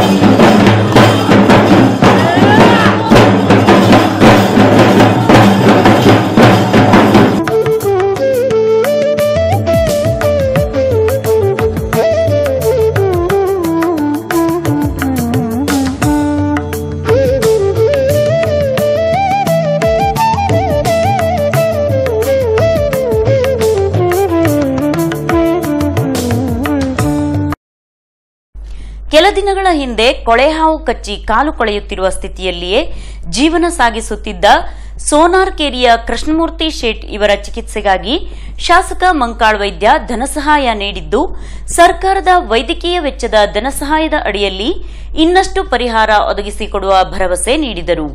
Speaker 1: ಕೆಲ ದಿನಗಳ ಹಿಂದೆ ಕೊಳೆಹಾವು ಕಚ್ಚಿ ಕಾಲು ಕೊಳೆಯುತ್ತಿರುವ ಸ್ಥಿತಿಯಲ್ಲಿಯೇ ಜೀವನ ಸಾಗಿಸುತ್ತಿದ್ದ ಸೋನಾರ್ಕೇರಿಯ ಕೃಷ್ಣಮೂರ್ತಿ ಶೇಟ್ ಇವರ ಚಿಕಿತ್ಸೆಗಾಗಿ ಶಾಸಕ ಮಂಕಾಳ್ ವೈದ್ಯ ಧನಸಹಾಯ ನೀಡಿದ್ದು ಸರ್ಕಾರದ ವೈದ್ಯಕೀಯ ವೆಚ್ಚದ ಧನಸಹಾಯದ ಅಡಿಯಲ್ಲಿ ಇನ್ನಷ್ಟು ಪರಿಹಾರ ಒದಗಿಸಿಕೊಡುವ ಭರವಸೆ ನೀಡಿದರು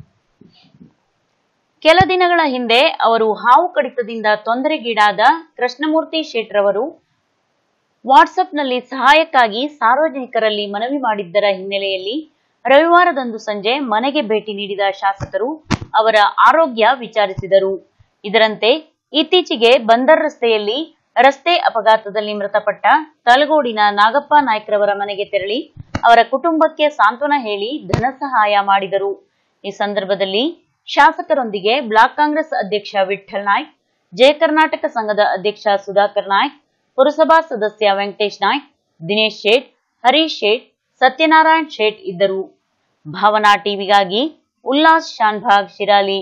Speaker 1: ಕೆಲ ದಿನಗಳ ಹಿಂದೆ ಅವರು ಹಾವು ಕಡಿತದಿಂದ ತೊಂದರೆಗೀಡಾದ ಕೃಷ್ಣಮೂರ್ತಿ ಶೇಟ್ರವರು ವಾಟ್ಸಪ್ನಲ್ಲಿ ಸಹಾಯಕ್ಕಾಗಿ ಸಾರ್ವಜನಿಕರಲ್ಲಿ ಮನವಿ ಮಾಡಿದ್ದರ ಹಿನ್ನೆಲೆಯಲ್ಲಿ ರವಿವಾರದಂದು ಸಂಜೆ ಮನೆಗೆ ಭೇಟಿ ನೀಡಿದ ಶಾಸಕರು ಅವರ ಆರೋಗ್ಯ ವಿಚಾರಿಸಿದರು ಇದರಂತೆ ಇತ್ತೀಚೆಗೆ ಬಂದರ್ ರಸ್ತೆಯಲ್ಲಿ ರಸ್ತೆ ಅಪಘಾತದಲ್ಲಿ ಮೃತಪಟ್ಟ ತಲಗೋಡಿನ ನಾಗಪ್ಪ ನಾಯ್ಕರವರ ಮನೆಗೆ ತೆರಳಿ ಅವರ ಕುಟುಂಬಕ್ಕೆ ಸಾಂತ್ವನ ಹೇಳಿ ಧನ ಸಹಾಯ ಮಾಡಿದರು ಈ ಸಂದರ್ಭದಲ್ಲಿ ಶಾಸಕರೊಂದಿಗೆ ಬ್ಲಾಕ್ ಕಾಂಗ್ರೆಸ್ ಅಧ್ಯಕ್ಷ ವಿಠ್ಠಲ್ ನಾಯ್ಕ್ ಜಯ ಕರ್ನಾಟಕ ಸಂಘದ ಅಧ್ಯಕ್ಷ ಸುಧಾಕರ್ ನಾಯ್ಕ್ ಪುರಸಭಾ ಸದಸ್ಯ ವೆಂಕಟೇಶ್ ನಾಯ್ಕ್ ದಿನೇಶ್ ಶೇಟ್ ಹರೀಶ್ ಶೇಟ್ ಸತ್ಯನಾರಾಯಣ್ ಶೇಟ್ ಇದ್ದರು ಭಾವನಾ ಟಿವಿಗಾಗಿ ಉಲ್ಲಾಸ್ ಶಾನ್ಭಾಗ್ ಶಿರಾಲಿ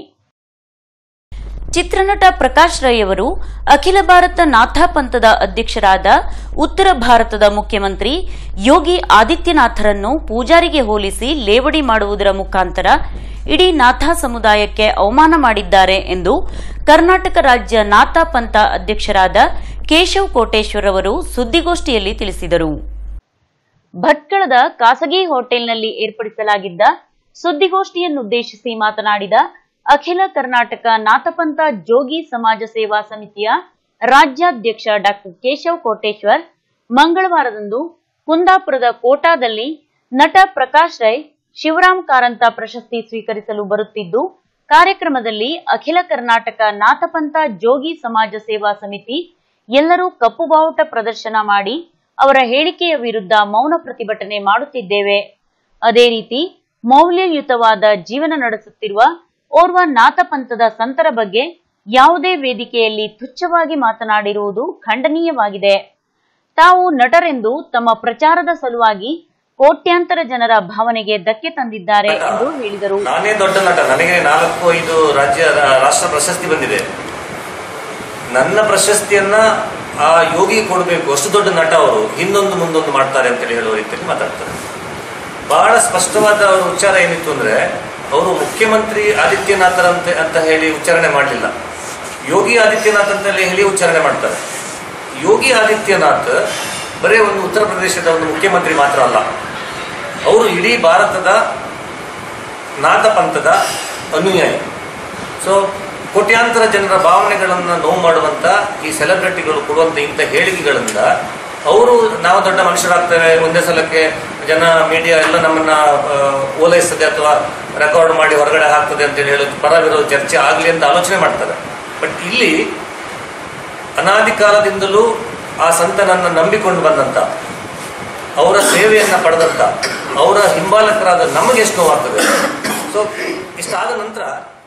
Speaker 1: ಚಿತ್ರನಟ ಪ್ರಕಾಶ್ ರೈ ಅವರು ಅಖಿಲ ಭಾರತ ನಾಥಾ ಪಂಥದ ಅಧ್ಯಕ್ಷರಾದ ಉತ್ತರ ಭಾರತದ ಮುಖ್ಯಮಂತ್ರಿ ಯೋಗಿ ಆದಿತ್ಯನಾಥರನ್ನು ಪೂಜಾರಿಗೆ ಹೋಲಿಸಿ ಲೇವಡಿ ಮಾಡುವುದರ ಮುಖಾಂತರ ಇಡೀ ನಾಥಾ ಸಮುದಾಯಕ್ಕೆ ಅವಮಾನ ಮಾಡಿದ್ದಾರೆ ಎಂದು ಕರ್ನಾಟಕ ರಾಜ್ಯ ನಾಥಾ ಪಂಥ ಅಧ್ಯಕ್ಷರಾದ ಕೇಶವ್ ಕೋಟೇಶ್ವರ್ ಅವರು ಸುದ್ದಿಗೋಷ್ಠಿಯಲ್ಲಿ ತಿಳಿಸಿದರು ಭಟ್ಕಳದ ಖಾಸಗಿ ಹೋಟೆಲ್ನಲ್ಲಿ ಏರ್ಪಡಿಸಲಾಗಿದ್ದ ಸುದ್ದಿಗೋಷ್ಠಿಯನ್ನುದ್ದೇಶಿಸಿ ಮಾತನಾಡಿದ ಅಖಿಲ ಕರ್ನಾಟಕ ನಾಥಪಂಥ ಜೋಗಿ ಸಮಾಜ ಸೇವಾ ಸಮಿತಿಯ ರಾಜ್ಯಾಧ್ಯಕ್ಷ ಡಾಕ್ಟರ್ ಕೇಶವ್ ಕೋಟೇಶ್ವರ್ ಮಂಗಳವಾರದಂದು ಕುಂದಾಪುರದ ಕೋಟಾದಲ್ಲಿ ನಟ ಪ್ರಕಾಶ್ ರೈ ಶಿವರಾಮ್ ಕಾರಂತ ಪ್ರಶಸ್ತಿ ಸ್ವೀಕರಿಸಲು ಬರುತ್ತಿದ್ದು ಕಾರ್ಯಕ್ರಮದಲ್ಲಿ ಅಖಿಲ ಕರ್ನಾಟಕ ನಾಥಪಂಥ ಜೋಗಿ ಸಮಾಜ ಸೇವಾ ಸಮಿತಿ ಎಲ್ಲರೂ ಕಪ್ಪು ಬಾವುಟ ಪ್ರದರ್ಶನ ಮಾಡಿ ಅವರ ಹೇಳಿಕೆಯ ವಿರುದ್ಧ ಮೌನ ಪ್ರತಿಭಟನೆ ಮಾಡುತ್ತಿದ್ದೇವೆ ಅದೇ ರೀತಿ ಮೌಲ್ಯಯುತವಾದ ಜೀವನ ನಡೆಸುತ್ತಿರುವ ಓರ್ವ ನಾಥಪಂಥದ ಸಂತರ ಬಗ್ಗೆ ಯಾವುದೇ ವೇದಿಕೆಯಲ್ಲಿ ತುಚ್ಛವಾಗಿ ಮಾತನಾಡಿರುವುದು ಖಂಡನೀಯವಾಗಿದೆ ತಾವು ನಟರೆಂದು ತಮ್ಮ ಪ್ರಚಾರದ ಸಲುವಾಗಿ ಕೋಟ್ಯಾಂತರ ಜನರ ಭಾವನೆಗೆ ಧಕ್ಕೆ ತಂದಿದ್ದಾರೆ ಎಂದು ಹೇಳಿದರು
Speaker 8: ನಾನೇ ದೊಡ್ಡ ನಟ ನನಗೆ ನಾಲ್ಕು ಐದು ರಾಜ್ಯ ರಾಷ್ಟ್ರ ಪ್ರಶಸ್ತಿ ಬಂದಿದೆ ನನ್ನ ಪ್ರಶಸ್ತಿಯನ್ನ ಆ ಯೋಗಿ ಕೊಡಬೇಕು ಅಷ್ಟು ದೊಡ್ಡ ನಟ ಅವರು ಹಿಂದೊಂದು ಮುಂದೊಂದು ಮಾಡ್ತಾರೆ ಅಂತೇಳಿ ಹೇಳುವ ರೀತಿಯಲ್ಲಿ ಮಾತಾಡ್ತಾರೆ ಬಹಳ ಸ್ಪಷ್ಟವಾದ ಅವರ ಉಚ್ಚಾರ ಏನಿತ್ತು ಅಂದ್ರೆ ಅವರು ಮುಖ್ಯಮಂತ್ರಿ ಆದಿತ್ಯನಾಥರ್ ಅಂತ ಅಂತ ಹೇಳಿ ಉಚ್ಚಾರಣೆ ಮಾಡಲಿಲ್ಲ ಯೋಗಿ ಆದಿತ್ಯನಾಥ್ ಅಂತ ಹೇಳಿ ಉಚ್ಚಾರಣೆ ಮಾಡ್ತಾರೆ ಯೋಗಿ ಆದಿತ್ಯನಾಥ್ ಬರೀ ಒಂದು ಉತ್ತರ ಪ್ರದೇಶದ ಒಂದು ಮುಖ್ಯಮಂತ್ರಿ ಮಾತ್ರ ಅಲ್ಲ ಅವರು ಇಡೀ ಭಾರತದ ನಾಥ ಪಂಥದ ಅನುಯಾಯಿ ಸೊ ಕೋಟ್ಯಾಂತರ ಜನರ ಭಾವನೆಗಳನ್ನು ನೋವು ಮಾಡುವಂತ ಈ ಸೆಲೆಬ್ರಿಟಿಗಳು ಕೊಡುವಂತ ಇಂಥ ಹೇಳಿಕೆಗಳಿಂದ ಅವರು ನಾವು ದೊಡ್ಡ ಮನುಷ್ಯರಾಗ್ತೇವೆ ಒಂದೇ ಸಲಕ್ಕೆ ಜನ ಮೀಡಿಯಾ ಎಲ್ಲ ನಮ್ಮನ್ನ ಆ, ಓಲೈಸ್ತದೆ ಅಥವಾ ರೆಕಾರ್ಡ್ ಮಾಡಿ ಹೊರಗಡೆ ಹಾಕ್ತದೆ ಅಂತೇಳಿ ಹೇಳಿ ಪರ ವಿರೋಧ ಚರ್ಚೆ ಆಗಲಿ ಅಂತ ಆಲೋಚನೆ ಮಾಡ್ತಾರೆ ಬಟ್ ಇಲ್ಲಿ ಅನಾದಿ ಕಾಲದಿಂದಲೂ ಆ ಸಂತನನ್ನ ನಂಬಿಕೊಂಡು ಬಂದಂತ ಅವರ ಸೇವೆಯನ್ನ ಪಡೆದಂತ ಅವರ ಹಿಂಬಾಲಕರಾದ ನಮಗೆ ಎಷ್ಟು ನೋವಾಗ್ತದೆ ಸೊ ಇಷ್ಟಾದ ನಂತರ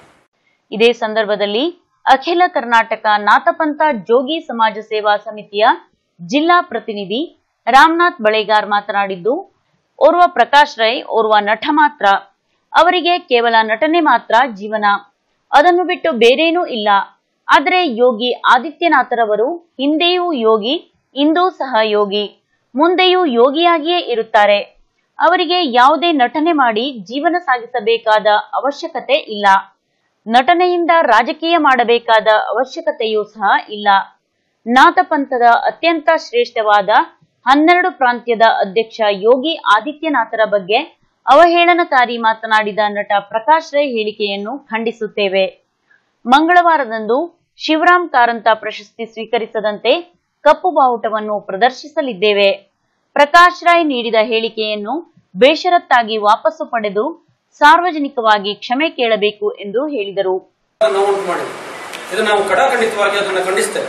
Speaker 1: ಇದೇ ಸಂದರ್ಭದಲ್ಲಿ ಅಖಿಲ ಕರ್ನಾಟಕ ನಾಥಪಂಥ ಜೋಗಿ ಸಮಾಜ ಸೇವಾ ಸಮಿತಿಯ ಜಿಲ್ಲಾ ಪ್ರತಿನಿಧಿ ರಾಮನಾಥ್ ಬಳೆಗಾರ್ ಮಾತನಾಡಿದ್ದು ಓರ್ವ ಪ್ರಕಾಶ್ ರೈ ಓರ್ವ ನಟ ಮಾತ್ರ ಅವರಿಗೆ ಕೇವಲ ನಟನೆ ಮಾತ್ರ ಜೀವನ ಅದನ್ನು ಬಿಟ್ಟು ಬೇರೇನೂ ಇಲ್ಲ ಆದರೆ ಯೋಗಿ ಆದಿತ್ಯನಾಥರವರು ಹಿಂದೆಯೂ ಯೋಗಿ ಇಂದೂ ಸಹ ಯೋಗಿ ಮುಂದೆಯೂ ಯೋಗಿಯಾಗಿಯೇ ಇರುತ್ತಾರೆ ಅವರಿಗೆ ಯಾವುದೇ ನಟನೆ ಮಾಡಿ ಜೀವನ ಸಾಗಿಸಬೇಕಾದ ಅವಶ್ಯಕತೆ ಇಲ್ಲ ನಟನೆಯಿಂದ ರಾಜಕೀಯ ಮಾಡಬೇಕಾದ ಅವಶ್ಯಕತೆಯೂ ಸಹ ಇಲ್ಲ ನಾಥಪಂಥದ ಅತ್ಯಂತ ಶ್ರೇಷ್ಠವಾದ ಹನ್ನೆರಡು ಪ್ರಾಂತ್ಯದ ಅಧ್ಯಕ್ಷ ಯೋಗಿ ಆದಿತ್ಯನಾಥರ ಬಗ್ಗೆ ಅವಹೇಳನಕಾರಿ ಮಾತನಾಡಿದ ನಟ ಪ್ರಕಾಶ್ ರೈ ಹೇಳಿಕೆಯನ್ನು ಖಂಡಿಸುತ್ತೇವೆ ಮಂಗಳವಾರದಂದು ಶಿವರಾಮ್ ಕಾರಂತ ಪ್ರಶಸ್ತಿ ಸ್ವೀಕರಿಸದಂತೆ ಕಪ್ಪು ಬಾವುಟವನ್ನು ಪ್ರದರ್ಶಿಸಲಿದ್ದೇವೆ ಪ್ರಕಾಶ್ ರಾಯ್ ನೀಡಿದ ಹೇಳಿಕೆಯನ್ನು ಬೇಷರತ್ತಾಗಿ ವಾಪಸ್ಸು ಪಡೆದು ಸಾರ್ವಜನಿಕವಾಗಿ ಕ್ಷಮೆ ಕೇಳಬೇಕು ಎಂದು ಹೇಳಿದರು
Speaker 9: ನೋವುಂಟು ಮಾಡಿದೆ ಇದು ನಾವು ಕಡಾಖಂಡಿತವಾಗಿ ಅದನ್ನು ಖಂಡಿಸ್ತೇವೆ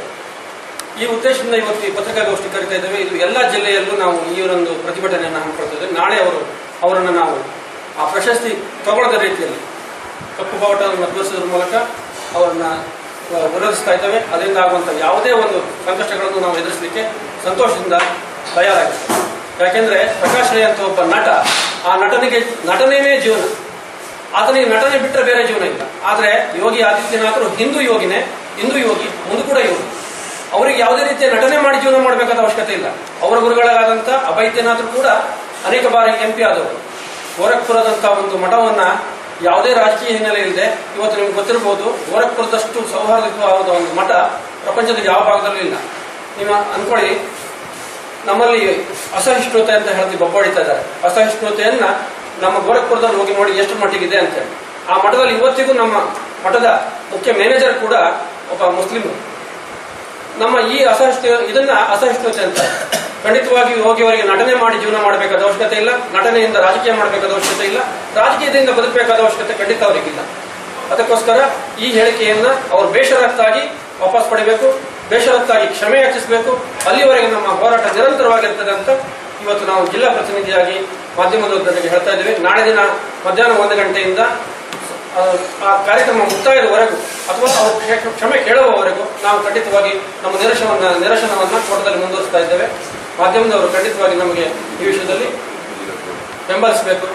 Speaker 9: ಈ ಉದ್ದೇಶದಿಂದ ಇವತ್ತು ಈ ಪತ್ರಿಕಾಗೋಷ್ಠಿ ಕರಿತಾ ಇದ್ದೇವೆ ಇದು ಎಲ್ಲ ಜಿಲ್ಲೆಯಲ್ಲೂ ನಾವು ಈ ಒಂದು ಪ್ರತಿಭಟನೆಯನ್ನು ಹಮ್ಮಿಕೊಳ್ತೇವೆ ನಾಳೆ ಅವರು ಅವರನ್ನು ನಾವು ಆ ಪ್ರಶಸ್ತಿ ತಗೊಳ್ಳದ ರೀತಿಯಲ್ಲಿ ಕಪ್ಪು ಬಾವುಟವನ್ನು ತೋರಿಸೋದ್ರ ಮೂಲಕ ಅವರನ್ನ ಆ, ವಿರೋಧಿಸ್ತಾ ಇದ್ದೇವೆ ಅದರಿಂದ ಆಗುವಂಥ ಯಾವುದೇ ಒಂದು ಸಂಕಷ್ಟಗಳನ್ನು ನಾವು ಎದುರಿಸಲಿಕ್ಕೆ ಸಂತೋಷದಿಂದ ತಯಾರಾಗಿದ್ದೇವೆ ಯಾಕೆಂದ್ರೆ ಪ್ರಕಾಶ್ ರೈ ಅಂತ ಒಬ್ಬ ನಟ ಆ ನಟನಿಗೆ ನಟನೆಯೇ ಜೀವನ ಆತನಿಗೆ ನಟನೆ ಬಿಟ್ಟರೆ ಬೇರೆ ಜೀವನ ಇಲ್ಲ ಆದರೆ ಯೋಗಿ ಆದಿತ್ಯನಾಥರು ಹಿಂದೂ ಯೋಗಿನೇ ಹಿಂದೂ ಯೋಗಿ ಮುಂದೆ ಕೂಡ ಯೋಗಿ ಅವರಿಗೆ ಯಾವುದೇ ರೀತಿಯ ನಟನೆ ಮಾಡಿ ಜೀವನ ಮಾಡಬೇಕಾದ ಅವಶ್ಯಕತೆ ಇಲ್ಲ ಅವರ ಗುರುಗಳಾದಂಥ ಅಭೈದ್ಯನಾಥರು ಕೂಡ ಅನೇಕ ಬಾರಿ ಎಂ ಪಿ ಆದವರು ಗೋರಖ್ಪುರದಂಥ ಒಂದು ಮಠವನ್ನ ಯಾವುದೇ ರಾಜಕೀಯ ಹಿನ್ನೆಲೆ ಇಲ್ಲದೆ ಇವತ್ತು ನಿಮ್ಗೆ ಗೊತ್ತಿರಬಹುದು ಗೋರಖ್ಪುರದಷ್ಟು ಸೌಹಾರ್ದಯುತವಾದ ಒಂದು ಮಠ ಪ್ರಪಂಚದ ಯಾವ ಭಾಗದಲ್ಲೂ ಇಲ್ಲ ನೀವು ಅನ್ಕೊಳ್ಳಿ ನಮ್ಮಲ್ಲಿ ಅಸಹಿಷ್ಣುತೆ ಅಂತ ಹೇಳಿ ಬಬ್ಬಾಡಿತಾ ಇದ್ದಾರೆ ಅಸಹಿಷ್ಣುತೆಯನ್ನ ನಮ್ಮ ಗೋರಖ್ಪುರದಲ್ಲಿ ಹೋಗಿ ನೋಡಿ ಎಷ್ಟು ಮಟ್ಟಿಗಿದೆ ಅಂತೇಳಿ ಆ ಮಠದಲ್ಲಿ ಇವತ್ತಿಗೂ ನಮ್ಮ ಮಠದ ಮುಖ್ಯ ಮ್ಯಾನೇಜರ್ ಕೂಡ ಒಬ್ಬ ಮುಸ್ಲಿಂ ನಮ್ಮ ಈ ಅಸಹಿಷ್ಣು ಇದನ್ನ ಅಸಹಿಷ್ಣುತೆ ಅಂತ ಖಂಡಿತವಾಗಿ ಹೋಗಿಯವರಿಗೆ ನಟನೆ ಮಾಡಿ ಜೀವನ ಮಾಡಬೇಕಾದ ಅವಶ್ಯಕತೆ ಇಲ್ಲ ನಟನೆಯಿಂದ ರಾಜಕೀಯ ಮಾಡಬೇಕಾದ ಅವಶ್ಯಕತೆ ಇಲ್ಲ ರಾಜಕೀಯದಿಂದ ಬದುಕಬೇಕಾದ ಅವಶ್ಯಕತೆ ಖಂಡಿತ ಅವರಿಗಿಲ್ಲ ಅದಕ್ಕೋಸ್ಕರ ಈ ಹೇಳಿಕೆಯನ್ನ ಅವರು ಬೇಷರತ್ತಾಗಿ ವಾಪಸ್ ಪಡಿಬೇಕು ಬೇಷರತ್ತಾಗಿ ಕ್ಷಮೆ ಯಾಚಿಸಬೇಕು ಅಲ್ಲಿವರೆಗೆ ನಮ್ಮ ಹೋರಾಟ ನಿರಂತರವಾಗಿರ್ತದೆ ಅಂತ ಇವತ್ತು ನಾವು ಜಿಲ್ಲಾ ಪ್ರತಿನಿಧಿಯಾಗಿ ಮಾಧ್ಯಮದ ಜೊತೆಗೆ ಹೇಳ್ತಾ ಇದ್ದೀವಿ ನಾಳೆ ದಿನ ಮಧ್ಯಾಹ್ನ ಒಂದು ಗಂಟೆಯಿಂದ ಆ, ಆ ಕಾರ್ಯಕ್ರಮ ಮುಕ್ತಾಯದವರೆಗೂ ಅಥವಾ ಅವರು ಕ್ಷ- ಕ್ಷಮೆ ಕೇಳುವವರೆಗೂ ನಾವು ಖಂಡಿತವಾಗಿ ನಮ್ಮ ನಿರಶನವನ್ನ ನಿರಶನವನ್ನ ತೋಟದಲ್ಲಿ ಮುಂದುವರಿಸ್ತಾ ಇದ್ದೇವೆ ಮಾಧ್ಯಮದವರು ಖಂಡಿತವಾಗಿ ನಮಗೆ ಈ ವಿಷಯದಲ್ಲಿ ಬೆಂಬಲಿಸಬೇಕು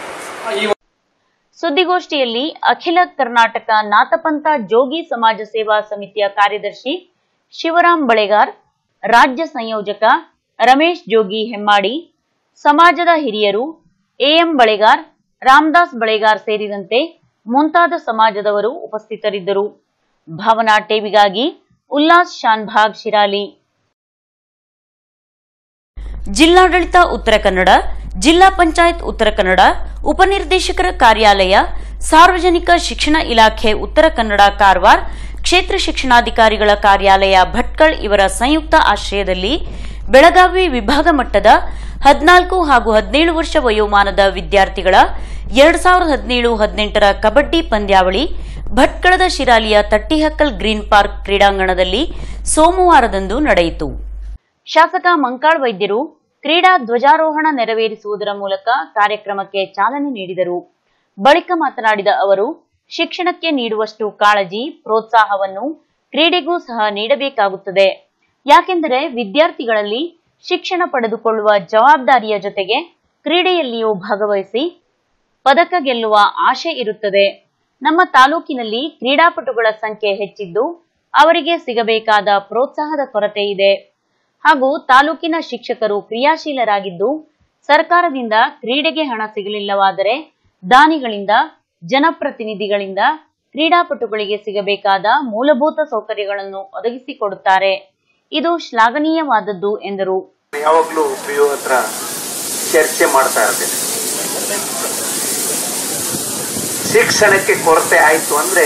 Speaker 9: ಈ
Speaker 1: ಸುದ್ದಿಗೋಷ್ಠಿಯಲ್ಲಿ ಅಖಿಲ ಕರ್ನಾಟಕ ನಾಥಪಂಥ ಜೋಗಿ ಸಮಾಜ ಸೇವಾ ಸಮಿತಿಯ ಕಾರ್ಯದರ್ಶಿ ಶಿವರಾಮ್ ಬಳೆಗಾರ್ ರಾಜ್ಯ ಸಂಯೋಜಕ ರಮೇಶ್ ಜೋಗಿ ಹೆಮ್ಮಾಡಿ ಸಮಾಜದ ಹಿರಿಯರು ಎಎಂ ಬಳೆಗಾರ್ ರಾಮದಾಸ್ ಬಳೆಗಾರ್ ಸೇರಿದಂತೆ ಮುಂತಾದ ಸಮಾಜದವರು ಉಪಸ್ಥಿತರಿದ್ದರು ಭಾವನಾ ಟಿವಿಗಾಗಿ ಉಲ್ಲಾಸ್ ಶಾನ್ಭಾಗ್ ಶಿರಾಲಿ ಜಿಲ್ಲಾಡಳಿತ ಉತ್ತರ ಕನ್ನಡ ಜಿಲ್ಲಾ ಪಂಚಾಯತ್ ಉತ್ತರ ಕನ್ನಡ ಉಪನಿರ್ದೇಶಕರ ಕಾರ್ಯಾಲಯ ಸಾರ್ವಜನಿಕ ಶಿಕ್ಷಣ ಇಲಾಖೆ ಉತ್ತರ ಕನ್ನಡ ಕಾರವಾರ ಕ್ಷೇತ್ರ ಶಿಕ್ಷಣಾಧಿಕಾರಿಗಳ ಕಾರ್ಯಾಲಯ ಭಟ್ಕಳ್ ಇವರ ಸಂಯುಕ್ತ ಆಶ್ರಯದಲ್ಲಿ ಬೆಳಗಾವಿ ವಿಭಾಗ ಮಟ್ಟದ ಹದಿನಾಲ್ಕು ಹಾಗೂ ಹದಿನೇಳು ವರ್ಷ ವಯೋಮಾನದ ವಿದ್ಯಾರ್ಥಿಗಳ ಎರಡ್ ಸಾವಿರದ ಹದಿನೇಳು ಹದಿನೆಂಟರ ಕಬಡ್ಡಿ ಪಂದ್ಯಾವಳಿ ಭಟ್ಕಳದ ಶಿರಾಲಿಯ ತಟ್ಟಿಹಕ್ಕಲ್ ಗ್ರೀನ್ ಪಾರ್ಕ್ ಕ್ರೀಡಾಂಗಣದಲ್ಲಿ ಸೋಮವಾರದಂದು ನಡೆಯಿತು ಶಾಸಕ ಮಂಕಾಳ್ ವೈದ್ಯರು ಕ್ರೀಡಾ ಧ್ವಜಾರೋಹಣ ನೆರವೇರಿಸುವುದರ ಮೂಲಕ ಕಾರ್ಯಕ್ರಮಕ್ಕೆ ಚಾಲನೆ ನೀಡಿದರು ಬಳಿಕ ಮಾತನಾಡಿದ ಅವರು ಶಿಕ್ಷಣಕ್ಕೆ ನೀಡುವಷ್ಟು ಕಾಳಜಿ ಪ್ರೋತ್ಸಾಹವನ್ನು ಕ್ರೀಡೆಗೂ ಸಹ ನೀಡಬೇಕಾಗುತ್ತದೆ ಯಾಕೆಂದರೆ ವಿದ್ಯಾರ್ಥಿಗಳಲ್ಲಿ ಶಿಕ್ಷಣ ಪಡೆದುಕೊಳ್ಳುವ ಜವಾಬ್ದಾರಿಯ ಜೊತೆಗೆ ಕ್ರೀಡೆಯಲ್ಲಿಯೂ ಭಾಗವಹಿಸಿ ಪದಕ ಗೆಲ್ಲುವ ಆಶೆ ಇರುತ್ತದೆ ನಮ್ಮ ತಾಲೂಕಿನಲ್ಲಿ ಕ್ರೀಡಾಪಟುಗಳ ಸಂಖ್ಯೆ ಹೆಚ್ಚಿದ್ದು ಅವರಿಗೆ ಸಿಗಬೇಕಾದ ಪ್ರೋತ್ಸಾಹದ ಕೊರತೆ ಇದೆ ಹಾಗೂ ತಾಲೂಕಿನ ಶಿಕ್ಷಕರು ಕ್ರಿಯಾಶೀಲರಾಗಿದ್ದು ಸರ್ಕಾರದಿಂದ ಕ್ರೀಡೆಗೆ ಹಣ ಸಿಗಲಿಲ್ಲವಾದರೆ ದಾನಿಗಳಿಂದ ಜನಪ್ರತಿನಿಧಿಗಳಿಂದ ಕ್ರೀಡಾಪಟುಗಳಿಗೆ ಸಿಗಬೇಕಾದ ಮೂಲಭೂತ ಸೌಕರ್ಯಗಳನ್ನು ಒದಗಿಸಿಕೊಡುತ್ತಾರೆ ಇದು ಶ್ಲಾಘನೀಯವಾದದ್ದು ಎಂದರು
Speaker 10: ಯಾವಾಗಲೂ ಪಿ ಯು ಹತ್ರ ಚರ್ಚೆ ಮಾಡ್ತಾ ಇರ್ತೇನೆ ಶಿಕ್ಷಣಕ್ಕೆ ಕೊರತೆ ಆಯಿತು ಅಂದ್ರೆ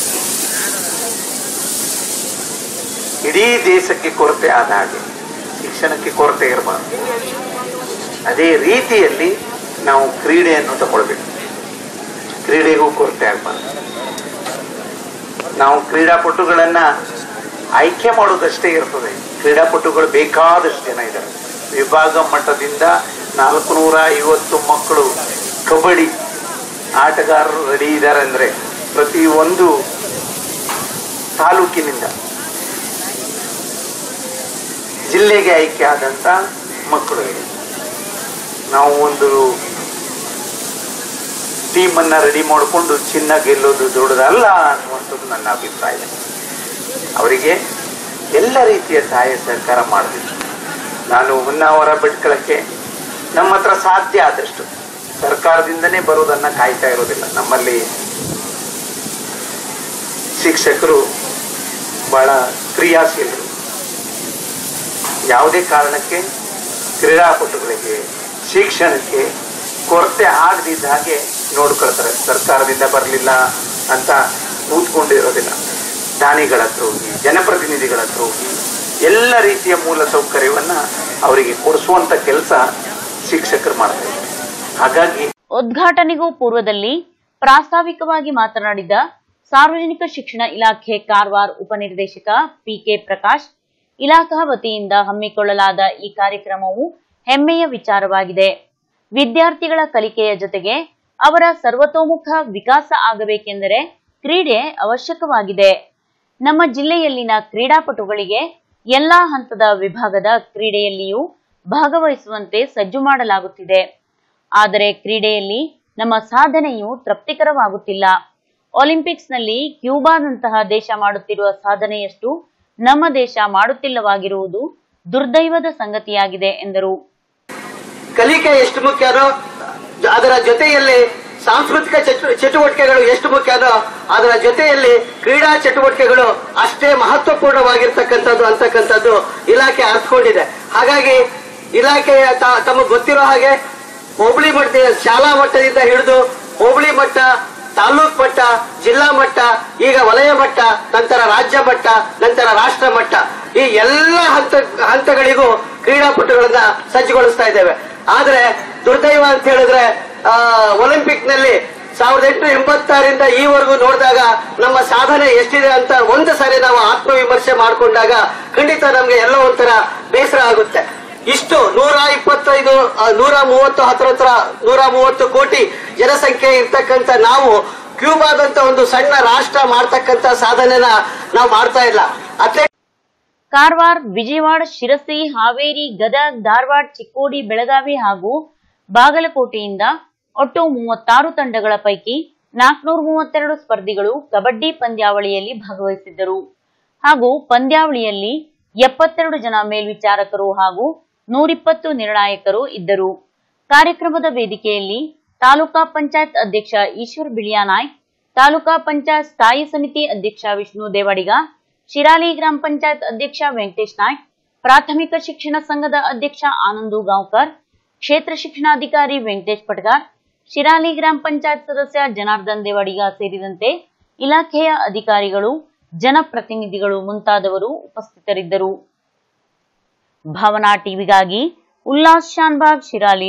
Speaker 10: ಇಡೀ ದೇಶಕ್ಕೆ ಕೊರತೆ ಆದ ಹಾಗೆ ಶಿಕ್ಷಣಕ್ಕೆ ಕೊರತೆ ಇರಬಾರ್ದು ಅದೇ ರೀತಿಯಲ್ಲಿ ನಾವು ಕ್ರೀಡೆಯನ್ನು ತಗೊಳ್ಬೇಕು ಕ್ರೀಡೆಗೂ ಕೊರತೆ ಆಗಬಾರ್ದು ನಾವು ಕ್ರೀಡಾಪಟುಗಳನ್ನ ಆಯ್ಕೆ ಮಾಡೋದಷ್ಟೇ ಇರ್ತದೆ ಕ್ರೀಡಾಪಟುಗಳು ಬೇಕಾದಷ್ಟು ಜನ ಇದ್ದಾರೆ ವಿಭಾಗ ಮಟ್ಟದಿಂದ ನಾಲ್ಕು ನೂರ ಐವತ್ತು ಮಕ್ಕಳು ಕಬಡ್ಡಿ ಆಟಗಾರರು ರೆಡಿ ಇದ್ದಾರೆ ಅಂದ್ರೆ ಪ್ರತಿ ಒಂದು ತಾಲೂಕಿನಿಂದ ಜಿಲ್ಲೆಗೆ ಆಯ್ಕೆ ಆದಂತ ಮಕ್ಕಳು ಇದೆ. ನಾವು ಒಂದು ಟೀಮ್ ಅನ್ನ ರೆಡಿ ಮಾಡಿಕೊಂಡು ಚಿನ್ನ ಗೆಲ್ಲೋದು ದೊಡ್ಡದಲ್ಲ ಅನ್ನುವಂಥದ್ದು ನನ್ನ ಅಭಿಪ್ರಾಯ ಅವರಿಗೆ ಎಲ್ಲ ರೀತಿಯ ಸಹಾಯ ಸಹಕಾರ ಮಾಡಬೇಕು ನಾನು ಹೊನ್ನಾವರ ಬೆಟ್ಕಳಕ್ಕೆ ನಮ್ಮ ಹತ್ರ ಸಾಧ್ಯ ಆದಷ್ಟು ಸರ್ಕಾರದಿಂದನೇ ಬರೋದನ್ನ ಕಾಯ್ತಾ ಇರೋದಿಲ್ಲ ನಮ್ಮಲ್ಲಿ ಶಿಕ್ಷಕರು ಬಹಳ ಕ್ರಿಯಾಶೀಲರು ಯಾವುದೇ ಕಾರಣಕ್ಕೆ ಕ್ರೀಡಾಪಟುಗಳಿಗೆ ಶಿಕ್ಷಣಕ್ಕೆ ಕೊರತೆ ಆಗದಿದ್ದ ಹಾಗೆ ನೋಡ್ಕೊಳ್ತಾರೆ ಸರ್ಕಾರದಿಂದ ಬರಲಿಲ್ಲ ಅಂತ ಕೂತ್ಕೊಂಡಿರೋದಿಲ್ಲ ದಾನಿಗಳ ಹತ್ರ ಹೋಗಿ ಜನಪ್ರತಿನಿಧಿಗಳ ಹತ್ರ ಹೋಗಿ ಎಲ್ಲ ರೀತಿಯ ಮೂಲ ಸೌಕರ್ಯವನ್ನ ಅವರಿಗೆ ಕೊಡಿಸುವಂತ ಕೆಲಸ ಶಿಕ್ಷಕರು ಮಾಡ್ತಾರೆ ಹಾಗಾಗಿ
Speaker 1: ಉದ್ಘಾಟನೆಗೂ ಪೂರ್ವದಲ್ಲಿ ಪ್ರಾಸ್ತಾವಿಕವಾಗಿ ಮಾತನಾಡಿದ ಸಾರ್ವಜನಿಕ ಶಿಕ್ಷಣ ಇಲಾಖೆ ಕಾರವಾರ ಉಪನಿರ್ದೇಶಕ ಪಿಕೆ ಪ್ರಕಾಶ್ ಇಲಾಖಾ ವತಿಯಿಂದ ಹಮ್ಮಿಕೊಳ್ಳಲಾದ ಈ ಕಾರ್ಯಕ್ರಮವು ಹೆಮ್ಮೆಯ ವಿಚಾರವಾಗಿದೆ ವಿದ್ಯಾರ್ಥಿಗಳ ಕಲಿಕೆಯ ಜೊತೆಗೆ ಅವರ ಸರ್ವತೋಮುಖ ವಿಕಾಸ ಆಗಬೇಕೆಂದರೆ ಕ್ರೀಡೆ ಅವಶ್ಯಕವಾಗಿದೆ ನಮ್ಮ ಜಿಲ್ಲೆಯಲ್ಲಿನ ಕ್ರೀಡಾಪಟುಗಳಿಗೆ ಎಲ್ಲಾ ಹಂತದ ವಿಭಾಗದ ಕ್ರೀಡೆಯಲ್ಲಿಯೂ ಭಾಗವಹಿಸುವಂತೆ ಸಜ್ಜು ಮಾಡಲಾಗುತ್ತಿದೆ ಆದರೆ ಕ್ರೀಡೆಯಲ್ಲಿ ನಮ್ಮ ಸಾಧನೆಯು ತೃಪ್ತಿಕರವಾಗುತ್ತಿಲ್ಲ ಒಲಿಂಪಿಕ್ಸ್ನಲ್ಲಿ ಕ್ಯೂಬಾದಂತಹ ದೇಶ ಮಾಡುತ್ತಿರುವ ಸಾಧನೆಯಷ್ಟು ನಮ್ಮ ದೇಶ ಮಾಡುತ್ತಿಲ್ಲವಾಗಿರುವುದು ದುರ್ದೈವದ ಸಂಗತಿಯಾಗಿದೆ ಎಂದರು
Speaker 11: ಕಲಿಕೆ ಎಷ್ಟು ಮುಖ್ಯನೋ ಅದರ ಜೊತೆಯಲ್ಲಿ ಸಾಂಸ್ಕೃತಿಕ ಚಟು- ಚಟುವಟಿಕೆಗಳು ಎಷ್ಟು ಮುಖ್ಯನೋ ಅದರ ಜೊತೆಯಲ್ಲಿ ಕ್ರೀಡಾ ಚಟುವಟಿಕೆಗಳು ಅಷ್ಟೇ ಮಹತ್ವಪೂರ್ಣವಾಗಿರ್ತಕ್ಕಂಥದ್ದು ಅಂತಕ್ಕಂಥದ್ದು ಇಲಾಖೆ ಅರ್ಥಕೊಂಡಿದೆ ಹಾಗಾಗಿ ಇಲಾಖೆಯ ತ- ತಮಗೆ ಗೊತ್ತಿರೋ ಹಾಗೆ ಹೋಬಳಿ ಮಟ್ಟ ಶಾಲಾ ಮಟ್ಟದಿಂದ ಹಿಡಿದು ಹೋಬಳಿ ಮಟ್ಟ ತಾಲೂಕ್ ಮಟ್ಟ ಜಿಲ್ಲಾ ಮಟ್ಟ ಈಗ ವಲಯ ಮಟ್ಟ ನಂತರ ರಾಜ್ಯ ಮಟ್ಟ ನಂತರ ರಾಷ್ಟ್ರ ಮಟ್ಟ ಈ ಎಲ್ಲ ಹಂತ ಹಂತಗಳಿಗೂ ಕ್ರೀಡಾಪಟುಗಳನ್ನ ಸಜ್ಜುಗೊಳಿಸ್ತಾ ಇದ್ದೇವೆ ಆದ್ರೆ ದುರ್ದೈವ ಅಂತ ಹೇಳಿದ್ರೆ ಆ, ಒಲಿಂಪಿಕ್ ನಲ್ಲಿ ಸಾವಿರದ ಎಂಟುನೂರ ಎಂಬತ್ತಾರರಿಂದ ಈವರೆಗೂ ನೋಡಿದಾಗ ನಮ್ಮ ಸಾಧನೆ ಎಷ್ಟಿದೆ ಅಂತ ಒಂದು ಸಾರಿ ನಾವು ಆತ್ಮವಿಮರ್ಶೆ ಮಾಡಿಕೊಂಡಾಗ ಖಂಡಿತ ನಮ್ಗೆ ಎಲ್ಲೋ ಒಂಥರ ಬೇಸರ ಆಗುತ್ತೆ ಇಷ್ಟು ನೂರ ಇಪ್ಪತ್ತೈದು ಆ, ನೂರ ಮೂವತ್ತು ಹತ್ರ ಹತ್ರ ನೂರ ಮೂವತ್ತು ಕೋಟಿ ಜನಸಂಖ್ಯೆ ಇರ್ತಕ್ಕಂಥ ನಾವು ಕ್ಯೂಬಾದಂತ ಒಂದು ಸಣ್ಣ ರಾಷ್ಟ್ರ ಮಾಡ್ತಕ್ಕಂಥ ಸಾಧನೆನ ನಾವು ಮಾಡ್ತಾ ಇಲ್ಲ ಅಥ್ಲೆಟ್
Speaker 1: ಕಾರವಾರ ವಿಜಯವಾಡ ಶಿರಸಿ ಹಾವೇರಿ ಗದಗ ಧಾರವಾಡ ಚಿಕ್ಕೋಡಿ ಬೆಳಗಾವಿ ಹಾಗೂ ಬಾಗಲಕೋಟೆಯಿಂದ ಒಟ್ಟು ಮೂವತ್ತಾರು ತಂಡಗಳ ಪೈಕಿ ನಾಲ್ಕುನೂರ ಮೂವತ್ತೆರಡು ಸ್ಪರ್ಧಿಗಳು ಕಬಡ್ಡಿ ಪಂದ್ಯಾವಳಿಯಲ್ಲಿ ಭಾಗವಹಿಸಿದ್ದರು ಹಾಗೂ ಪಂದ್ಯಾವಳಿಯಲ್ಲಿ ಎಪ್ಪತ್ತೆರಡು ಜನ ಮೇಲ್ವಿಚಾರಕರು ಹಾಗೂ ನೂರಿಪ್ಪತ್ತು ನಿರ್ಣಾಯಕರು ಇದ್ದರು ಕಾರ್ಯಕ್ರಮದ ವೇದಿಕೆಯಲ್ಲಿ ತಾಲೂಕಾ ಪಂಚಾಯತ್ ಅಧ್ಯಕ್ಷ ಈಶ್ವರ್ ಬಿಳಿಯಾನಾಯ್ಕ್ ತಾಲೂಕಾ ಪಂಚಾಯತ್ ಸ್ಥಾಯಿ ಸಮಿತಿ ಅಧ್ಯಕ್ಷ ವಿಷ್ಣು ದೇವಾಡಿಗ ಶಿರಾಲಿ ಗ್ರಾಮ ಪಂಚಾಯತ್ ಅಧ್ಯಕ್ಷ ವೆಂಕಟೇಶ್ ನಾಯ್ಕ್ ಪ್ರಾಥಮಿಕ ಶಿಕ್ಷಣ ಸಂಘದ ಅಧ್ಯಕ್ಷ ಆನಂದು ಗಾಂವ್ಕರ್ ಕ್ಷೇತ್ರ ಶಿಕ್ಷಣಾಧಿಕಾರಿ ವೆಂಕಟೇಶ್ ಪಟ್ಗಾರ್ ಶಿರಾಲಿ ಗ್ರಾಮ ಪಂಚಾಯತ್ ಸದಸ್ಯ ಜನಾರ್ದನ್ ದೇವಾಡಿಗ ಸೇರಿದಂತೆ ಇಲಾಖೆಯ ಅಧಿಕಾರಿಗಳು ಜನಪ್ರತಿನಿಧಿಗಳು ಮುಂತಾದವರು ಉಪಸ್ಥಿತರಿದ್ದರು ಭಾವನಾ ಟಿವಿಗಾಗಿ Ullas Shanbhag Shirali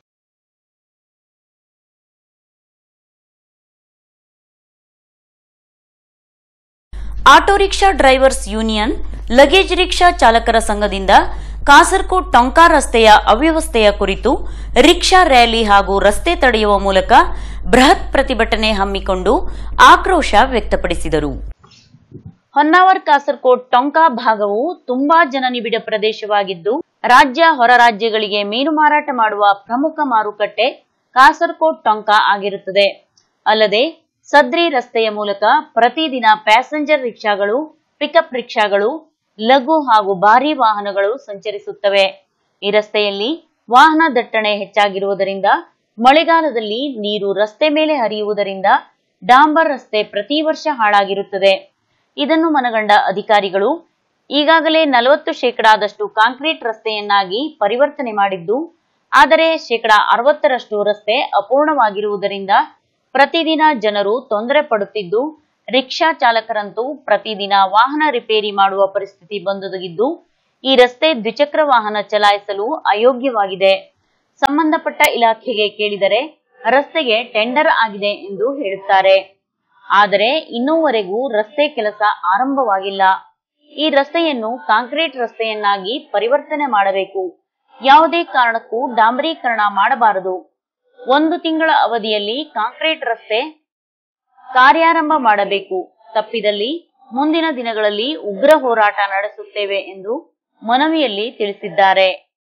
Speaker 1: auto rickshaw drivers union luggage rickshaw ಚಾಲಕರ ಸಂಘದಿಂದ ಕಾಸರಕೋಟ್ ಟೊಂಕಾ ರಸ್ತೆಯ ಅವ್ಯವಸ್ಥೆಯ ಕುರಿತು ರಿಕ್ಷಾ ರ್ಯಾಲಿ ಹಾಗೂ ರಸ್ತೆ ತಡೆಯುವ ಮೂಲಕ ಬೃಹತ್ ಪ್ರತಿಭಟನೆ ಹಮ್ಮಿಕೊಂಡು ಆಕ್ರೋಶ ವ್ಯಕ್ತಪಡಿಸಿದರು ಹೊನ್ನಾವರ್ ಕಾಸರಕೋಟ್ ಟೊಂಕಾ ಭಾಗವು ತುಂಬಾ ಜನನಿಬಿಡ ಪ್ರದೇಶವಾಗಿದ್ದು ರಾಜ್ಯ ಹೊರ ರಾಜ್ಯಗಳಿಗೆ ಮೀನು ಮಾರಾಟ ಮಾಡುವ ಪ್ರಮುಖ ಮಾರುಕಟ್ಟೆ ಕಾಸರಕೋಟ್ ಟೊಂಕಾ ಆಗಿರುತ್ತದೆ ಅಲ್ಲದೆ ಸದ್ರಿ ರಸ್ತೆಯ ಮೂಲಕ ಪ್ರತಿದಿನ ಪ್ಯಾಸೆಂಜರ್ ರಿಕ್ಷಾಗಳು ಪಿಕಪ್ ರಿಕ್ಷಾಗಳು ಲಘು ಹಾಗೂ ಭಾರೀ ವಾಹನಗಳು ಸಂಚರಿಸುತ್ತವೆ ಈ ರಸ್ತೆಯಲ್ಲಿ ವಾಹನ ದಟ್ಟಣೆ ಹೆಚ್ಚಾಗಿರುವುದರಿಂದ ಮಳೆಗಾಲದಲ್ಲಿ ನೀರು ರಸ್ತೆ ಮೇಲೆ ಹರಿಯುವುದರಿಂದ ಡಾಂಬರ್ ರಸ್ತೆ ಪ್ರತಿ ವರ್ಷ ಹಾಳಾಗಿರುತ್ತದೆ ಇದನ್ನು ಮನಗಂಡ ಅಧಿಕಾರಿಗಳು ಈಗಾಗಲೇ ನಲವತ್ತು ಶೇಕಡಾದಷ್ಟು ಕಾಂಕ್ರೀಟ್ ರಸ್ತೆಯನ್ನಾಗಿ ಪರಿವರ್ತನೆ ಮಾಡಿದ್ದು ಆದರೆ ಶೇಕಡಾ ಅರವತ್ತರಷ್ಟು ರಸ್ತೆ ಅಪೂರ್ಣವಾಗಿರುವುದರಿಂದ ಪ್ರತಿದಿನ ಜನರು ತೊಂದರೆ ಪಡುತ್ತಿದ್ದು ರಿಕ್ಷಾ ಚಾಲಕರಂತೂ ಪ್ರತಿದಿನ ವಾಹನ ರಿಪೇರಿ ಮಾಡುವ ಪರಿಸ್ಥಿತಿ ಬಂದೊದಗಿದ್ದು ಈ ರಸ್ತೆ ದ್ವಿಚಕ್ರ ವಾಹನ ಚಲಾಯಿಸಲು ಅಯೋಗ್ಯವಾಗಿದೆ ಸಂಬಂಧಪಟ್ಟ ಇಲಾಖೆಗೆ ಕೇಳಿದರೆ ರಸ್ತೆಗೆ ಟೆಂಡರ್ ಆಗಿದೆ ಎಂದು ಹೇಳುತ್ತಾರೆ ಆದರೆ ಇನ್ನೂವರೆಗೂ ರಸ್ತೆ ಕೆಲಸ ಆರಂಭವಾಗಿಲ್ಲ ಈ ರಸ್ತೆಯನ್ನು ಕಾಂಕ್ರೀಟ್ ರಸ್ತೆಯನ್ನಾಗಿ ಪರಿವರ್ತನೆ ಮಾಡಬೇಕು ಯಾವುದೇ ಕಾರಣಕ್ಕೂ ಡಾಂಬರೀಕರಣ ಮಾಡಬಾರದು ಒಂದು ತಿಂಗಳ ಅವಧಿಯಲ್ಲಿ ಕಾಂಕ್ರೀಟ್ ರಸ್ತೆ ಕಾರ್ಯಾರಂಭ ಮಾಡಬೇಕು ತಪ್ಪಿದಲ್ಲಿ ಮುಂದಿನ ದಿನಗಳಲ್ಲಿ ಉಗ್ರ ಹೋರಾಟ ನಡೆಸುತ್ತೇವೆ ಎಂದು ಮನವಿಯಲ್ಲಿ ತಿಳಿಸಿದ್ದಾರೆ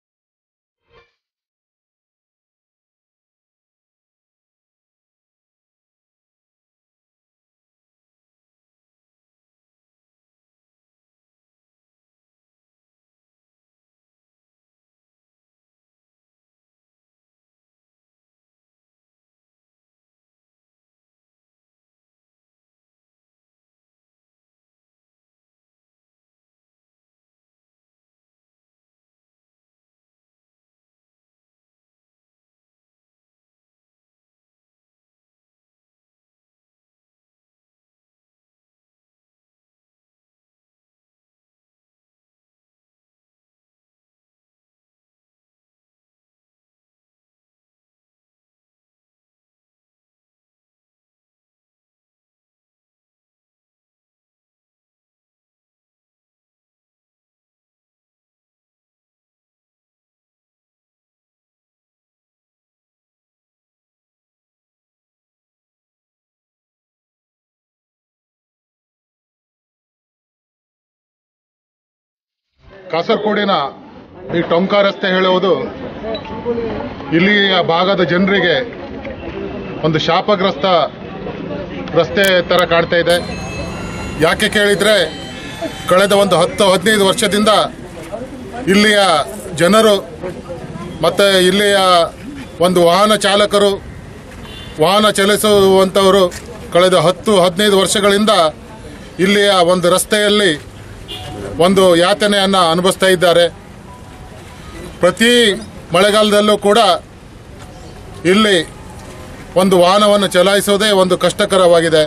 Speaker 12: ಕಾಸರಗೋಡಿನ ಈ ಟೊಂಕ ರಸ್ತೆ ಹೇಳುವುದು ಇಲ್ಲಿಯ ಭಾಗದ ಜನರಿಗೆ ಒಂದು ಶಾಪಗ್ರಸ್ತ ರಸ್ತೆ ಥರ ಕಾಣ್ತಾ ಇದೆ ಯಾಕೆ ಕೇಳಿದರೆ ಕಳೆದ ಒಂದು ಹತ್ತು ಹದಿನೈದು ವರ್ಷದಿಂದ ಇಲ್ಲಿಯ ಜನರು ಮತ್ತು ಇಲ್ಲಿಯ ಒಂದು ವಾಹನ ಚಾಲಕರು ವಾಹನ ಚಲಿಸುವಂಥವರು ಕಳೆದ ಹತ್ತು ಹದಿನೈದು ವರ್ಷಗಳಿಂದ ಇಲ್ಲಿಯ ಒಂದು ರಸ್ತೆಯಲ್ಲಿ ಒಂದು ಯಾತನೆಯನ್ನು ಅನುಭವಿಸ್ತಾ ಇದ್ದಾರೆ ಪ್ರತಿ ಮಳೆಗಾಲದಲ್ಲೂ ಕೂಡ ಇಲ್ಲಿ ಒಂದು ವಾಹನವನ್ನು ಚಲಾಯಿಸುವುದೇ ಒಂದು ಕಷ್ಟಕರವಾಗಿದೆ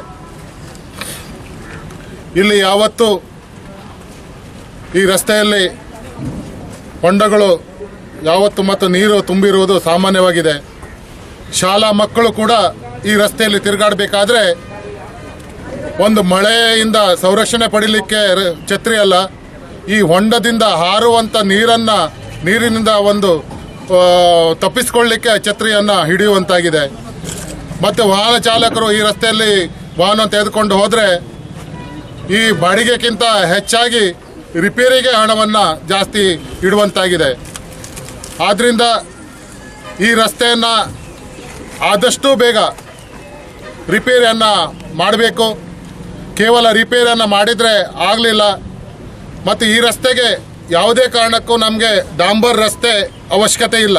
Speaker 12: ಇಲ್ಲಿ ಯಾವತ್ತೂ ಈ ರಸ್ತೆಯಲ್ಲಿ ಹೊಂಡಗಳು ಯಾವತ್ತು ಮತ್ತು ನೀರು ತುಂಬಿರುವುದು ಸಾಮಾನ್ಯವಾಗಿದೆ ಶಾಲಾ ಮಕ್ಕಳು ಕೂಡ ಈ ರಸ್ತೆಯಲ್ಲಿ ತಿರುಗಾಡಬೇಕಾದ್ರೆ ಒಂದು ಮಳೆಯಿಂದ ಸಂರಕ್ಷಣೆ ಪಡಿಲಿಕ್ಕೆ ರ- ಛತ್ರಿ ಅಲ್ಲ ಈ ಹೊಂಡದಿಂದ ಹಾರುವಂತ ನೀರನ್ನ ನೀರಿನಿಂದ ಒಂದು ಆ, ತಪ್ಪಿಸಿಕೊಳ್ಳಿಕ್ಕೆ ಛತ್ರಿಯನ್ನ ಹಿಡಿಯುವಂತಾಗಿದೆ ಮತ್ತೆ ವಾಹನ ಚಾಲಕರು ಈ ರಸ್ತೆಯಲ್ಲಿ ವಾಹನ ತೆಗೆದುಕೊಂಡು ಹೋದ್ರೆ ಈ ಬಾಡಿಗೆಗಿಂತ ಹೆಚ್ಚಾಗಿ ರಿಪೇರಿಗೆ ಹಣವನ್ನ ಜಾಸ್ತಿ ಇಡುವಂತಾಗಿದೆ ಆದ್ರಿಂದ ಈ ರಸ್ತೆಯನ್ನ ಆದಷ್ಟು ಬೇಗ ರಿಪೇರಿಯನ್ನ ಮಾಡಬೇಕು ಕೇವಲ ರಿಪೇರಿಯನ್ನು ಮಾಡಿದರೆ ಆಗಲಿಲ್ಲ ಮತ್ತು ಈ ರಸ್ತೆಗೆ ಯಾವುದೇ ಕಾರಣಕ್ಕೂ ನಮಗೆ ಡಾಂಬರ್ ರಸ್ತೆ ಅವಶ್ಯಕತೆ ಇಲ್ಲ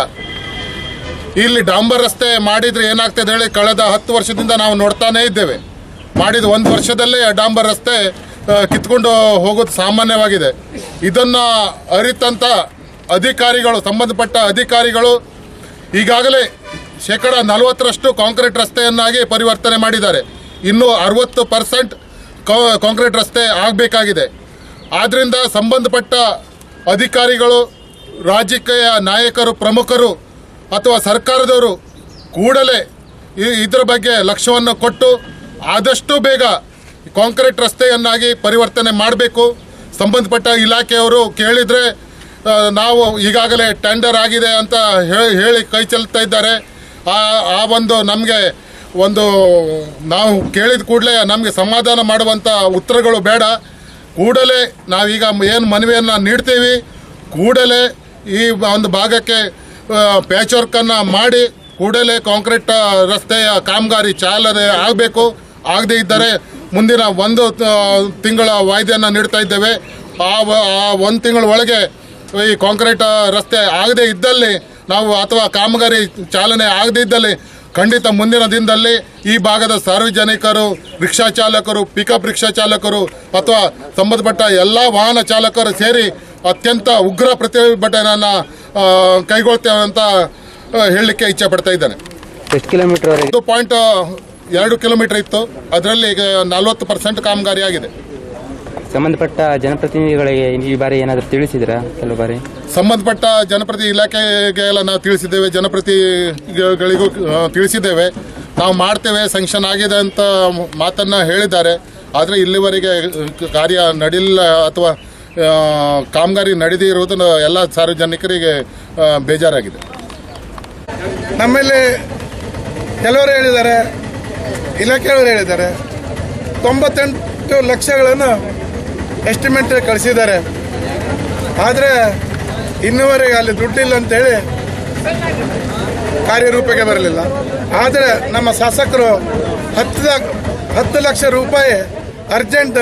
Speaker 12: ಇಲ್ಲಿ ಡಾಂಬರ್ ರಸ್ತೆ ಮಾಡಿದ್ರೆ ಏನಾಗ್ತದೆ ಹೇಳಿ ಕಳೆದ ಹತ್ತು ವರ್ಷದಿಂದ ನಾವು ನೋಡ್ತಾನೇ ಇದ್ದೇವೆ ಮಾಡಿದ ಒಂದು ವರ್ಷದಲ್ಲೇ ಡಾಂಬರ್ ರಸ್ತೆ ಆ, ಕಿತ್ಕೊಂಡು ಹೋಗೋದು ಸಾಮಾನ್ಯವಾಗಿದೆ ಇದನ್ನ ಅರಿತಂತ ಅಧಿಕಾರಿಗಳು ಸಂಬಂಧಪಟ್ಟ ಅಧಿಕಾರಿಗಳು ಈಗಾಗಲೇ ಶೇಕಡ ನಲವತ್ತರಷ್ಟು ಕಾಂಕ್ರೀಟ್ ರಸ್ತೆಯನ್ನಾಗಿ ಪರಿವರ್ತನೆ ಮಾಡಿದ್ದಾರೆ ಇನ್ನು ಅರವತ್ತು ಪರ್ಸೆಂಟ್ ಕಾಂಕ್ರೀಟ್ ರಸ್ತೆ ಆಗಬೇಕಾಗಿದೆ ಆದ್ದರಿಂದ ಸಂಬಂಧಪಟ್ಟ ಅಧಿಕಾರಿಗಳು ರಾಜಕೀಯ ನಾಯಕರು ಪ್ರಮುಖರು ಅಥವಾ ಸರ್ಕಾರದವರು ಕೂಡಲೇ ಈ- ಇದರ ಬಗ್ಗೆ ಲಕ್ಷ್ಯವನ್ನು ಕೊಟ್ಟು ಆದಷ್ಟು ಬೇಗ ಕಾಂಕ್ರೀಟ್ ರಸ್ತೆಯನ್ನಾಗಿ ಪರಿವರ್ತನೆ ಮಾಡಬೇಕು ಸಂಬಂಧಪಟ್ಟ ಇಲಾಖೆಯವರು ಕೇಳಿದರೆ ಆ, ನಾವು ಈಗಾಗಲೇ ಟೆಂಡರ್ ಆಗಿದೆ ಅಂತ ಹೇ- ಹೇಳಿ ಕೈ ಚೆಲ್ತಾ ಇದ್ದಾರೆ ಆ ಆ ಒಂದು ನಮಗೆ ಒಂದು ನಾವು ಕೇಳಿದ ಕೂಡಲೇ ನಮಗೆ ಸಮಾಧಾನ ಮಾಡುವಂಥ ಉತ್ತರಗಳು ಬೇಡ ಕೂಡಲೇ ನಾವೀಗ ಏನು ಮನವಿಯನ್ನು ನೀಡ್ತೀವಿ ಕೂಡಲೇ ಈ ಒಂದು ಭಾಗಕ್ಕೆ ಪ್ಯಾಚ್ ವರ್ಕನ್ನು ಮಾಡಿ ಕೂಡಲೇ ಕಾಂಕ್ರೀಟ್ ಆ, ರಸ್ತೆಯ ಕಾಮಗಾರಿ ಚಾಲನೆ ಆಗಬೇಕು ಆಗದೇ ಇದ್ದರೆ ಮುಂದಿನ ಒಂದು ಆ, ತಿಂಗಳ ವಾಯ್ದೆಯನ್ನು ನೀಡ್ತಾ ಇದ್ದೇವೆ ಆ ವ- ಆ ಒಂದು ತಿಂಗಳ ಒಳಗೆ ಈ ಕಾಂಕ್ರೀಟ್ ಆ, ರಸ್ತೆ ಆಗದೇ ಇದ್ದಲ್ಲಿ ನಾವು ಅಥವಾ ಕಾಮಗಾರಿ ಚಾಲನೆ ಆಗದೇ ಇದ್ದಲ್ಲಿ ಖಂಡಿತ ಮುಂದಿನ ದಿನದಲ್ಲಿ ಈ ಭಾಗದ ಸಾರ್ವಜನಿಕರು ರಿಕ್ಷಾ ಚಾಲಕರು ಪಿಕಪ್ ರಿಕ್ಷಾ ಚಾಲಕರು ಅಥವಾ ಸಂಬಂಧಪಟ್ಟ ಎಲ್ಲ ವಾಹನ ಚಾಲಕರು ಸೇರಿ ಅತ್ಯಂತ ಉಗ್ರ ಪ್ರತಿಭಟನೆಯನ್ನು ಆ, ಕೈಗೊಳ್ತೇವೆ ಅಂತ ಆ, ಹೇಳಲಿಕ್ಕೆ ಇಚ್ಛೆ ಪಡ್ತಾ ಇದ್ದೇನೆ
Speaker 13: ಎಷ್ಟು ಕಿಲೋಮೀಟರ್
Speaker 12: ಒಂದು ಪಾಯಿಂಟ್ ಎರಡು ಕಿಲೋಮೀಟರ್ ಇತ್ತು ಅದರಲ್ಲಿ ಈಗ ನಲವತ್ತು ಪರ್ಸೆಂಟ್ ಕಾಮಗಾರಿ ಆಗಿದೆ
Speaker 13: ಸಂಬಂಧಪಟ್ಟ ಜನಪ್ರತಿನಿಧಿಗಳಿಗೆ ಈ ಬಾರಿ ಏನಾದರೂ ತಿಳಿಸಿದ್ರಾ ಕೆಲವು ಬಾರಿ
Speaker 12: ಸಂಬಂಧಪಟ್ಟ ಜನಪ್ರತಿ ಇಲಾಖೆಗೆ ಎಲ್ಲ ನಾವು ತಿಳಿಸಿದ್ದೇವೆ ಜನಪ್ರತಿಗಳಿಗೂ ಆ, ತಿಳಿಸಿದ್ದೇವೆ ನಾವು ಮಾಡ್ತೇವೆ ಸ್ಯಾಂಕ್ಷನ್ ಆಗಿದೆ ಅಂತ ಮಾತನ್ನ ಹೇಳಿದ್ದಾರೆ ಆದರೆ ಇಲ್ಲಿವರೆಗೆ ಕಾರ್ಯ ನಡಿಲ್ಲ ಅಥವಾ ಆ, ಕಾಮಗಾರಿ ನಡೆದೇ ಇರುವುದು ಎಲ್ಲ ಸಾರ್ವಜನಿಕರಿಗೆ ಆ, ಬೇಜಾರಾಗಿದೆ
Speaker 14: ನಮ್ಮಲ್ಲಿ ಕೆಲವರು ಹೇಳಿದ್ದಾರೆ ಇಲಾಖೆಯವರು ಹೇಳಿದ್ದಾರೆ ತೊಂಬತ್ತೆಂಟು ಲಕ್ಷಗಳನ್ನು ಎಸ್ಟಿಮೇಟ್ ಕಳಿಸಿದ್ದಾರೆ ಆದರೆ ಇನ್ನೂವರೆಗೆ ಅಲ್ಲಿ ದುಡ್ಡಿಲ್ಲ ಅಂತೇಳಿ ಕಾರ್ಯರೂಪಕ್ಕೆ ಬರಲಿಲ್ಲ ಆದರೆ ನಮ್ಮ ಶಾಸಕರು ಹತ್ತು ಲ- ಹತ್ತು ಲಕ್ಷ ರೂಪಾಯಿ ಅರ್ಜೆಂಟ್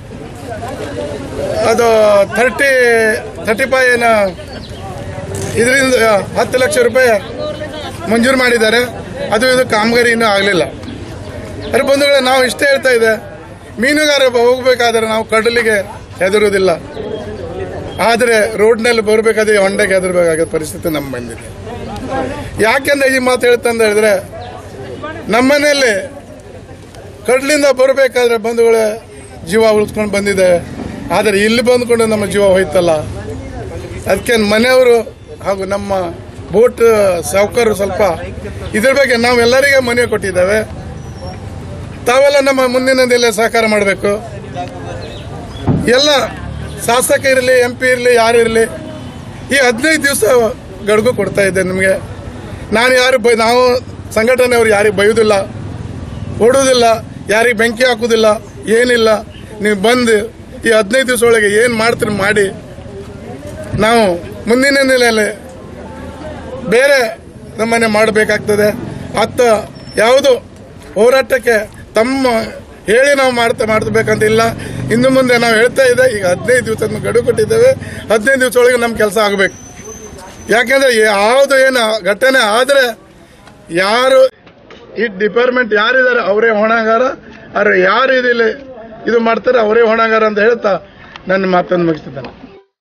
Speaker 14: ಅದು ಥರ್ಟಿ ಥರ್ಟಿ ಫೈ ಏನು ಇದರಿಂದ ಹತ್ತು ಲಕ್ಷ ರೂಪಾಯಿ ಮಂಜೂರು ಮಾಡಿದ್ದಾರೆ ಅದು ಇದು ಕಾಮಗಾರಿ ಇನ್ನೂ ಆಗಲಿಲ್ಲ ಅದ್ರ ಬಂಧುಗಳೇ ನಾವು ಇಷ್ಟೇ ಹೇಳ್ತಾ ಇದೆ ಮೀನುಗಾರ ಹೋಗ್ಬೇಕಾದ್ರೆ ನಾವು ಕಡಲಿಗೆ ಹೆದರುವುದಿಲ್ಲ ಆದರೆ ರೋಡ್ನಲ್ಲಿ ಬರಬೇಕಾದ್ರೆ ಹೊಂಡೆಗೆ ಹೆದರ್ಬೇಕಾದ ಪರಿಸ್ಥಿತಿ ನಮ್ಮ ಬಂದಿದೆ ಯಾಕೆಂದ್ರೆ ಈ ಮಾತು ಹೇಳ್ತಂತ ಹೇಳಿದ್ರೆ ನಮ್ಮನೆಯಲ್ಲಿ ಕಡಲಿಂದ ಬರಬೇಕಾದ್ರೆ ಬಂಧುಗಳೇ ಜೀವ ಉಳಿಸ್ಕೊಂಡು ಬಂದಿದೆ ಆದರೆ ಇಲ್ಲಿ ಬಂದ್ಕೊಂಡು ನಮ್ಮ ಜೀವ ಹೋಯ್ತಲ್ಲ ಅದಕ್ಕೆ ಮನೆಯವರು ಹಾಗೂ ನಮ್ಮ ಬೋಟ್ ಸಾವುಕಾರರು ಸ್ವಲ್ಪ ಇದ್ರ ಬಗ್ಗೆ ನಾವೆಲ್ಲರಿಗೆ ಮನವಿ ಕೊಟ್ಟಿದ್ದೇವೆ ತಾವೆಲ್ಲ ನಮ್ಮ ಮುಂದಿನ ದಿನ ಸಹಕಾರ ಮಾಡಬೇಕು ಎಲ್ಲ ಶಾಸಕ ಇರಲಿ ಎಂ ಪಿ ಇರಲಿ ಯಾರು ಇರಲಿ ಈ ಹದಿನೈದು ದಿವಸ ಗಡುಗು ಕೊಡ್ತಾ ಇದ್ದೆ ನಿಮಗೆ ನಾನು ಯಾರು ಬೈ ನಾವು ಸಂಘಟನೆಯವರು ಯಾರಿಗೆ ಬೈಯೋದಿಲ್ಲ ಹೊಡೋದಿಲ್ಲ ಯಾರಿಗೆ ಬೆಂಕಿ ಹಾಕೋದಿಲ್ಲ ಏನಿಲ್ಲ ನೀವು ಬಂದು ಈ ಹದಿನೈದು ದಿವಸ ಒಳಗೆ ಏನು ಮಾಡ್ತೀರಿ ಮಾಡಿ ನಾವು ಮುಂದಿನ ನೆಲೆಯಲ್ಲಿ ಬೇರೆ ನಮ್ಮನೆ ಮಾಡಬೇಕಾಗ್ತದೆ ಅತ್ತ ಯಾವುದು ಹೋರಾಟಕ್ಕೆ ತಮ್ಮ ಹೇಳಿ ನಾವು ಮಾಡ್ತಾ ಮಾಡ್ಬೇಕಂತ ಇಲ್ಲ ಇನ್ನು ಮುಂದೆ ನಾವು ಹೇಳ್ತಾ ಇದೆ ಈಗ ಹದಿನೈದು ದಿವಸ ಗಡುವು ಕೊಟ್ಟಿದ್ದೇವೆ ಹದಿನೈದು ದಿವಸ ಒಳಗೆ ನಮ್ಮ ಕೆಲಸ ಆಗಬೇಕು ಯಾಕೆಂದ್ರೆ ಯಾವುದು ಏನು ಘಟನೆ ಆದರೆ ಯಾರು ಈ ಡಿಪಾರ್ಟ್ಮೆಂಟ್ ಯಾರಿದ್ದಾರೆ ಅವರೇ ಹೊಣೆಗಾರ ಅವ್ರು ಯಾರು ಇದಿಲ್ಲ ಇದು ಮಾಡ್ತಾರೆ ಅವರೇ ಹೊಣೆಗಾರ ಅಂತ ಹೇಳ್ತಾ ನನ್ನ ಮಾತನ್ನು ಮುಗಿಸ್ತಿದ್ದೇನೆ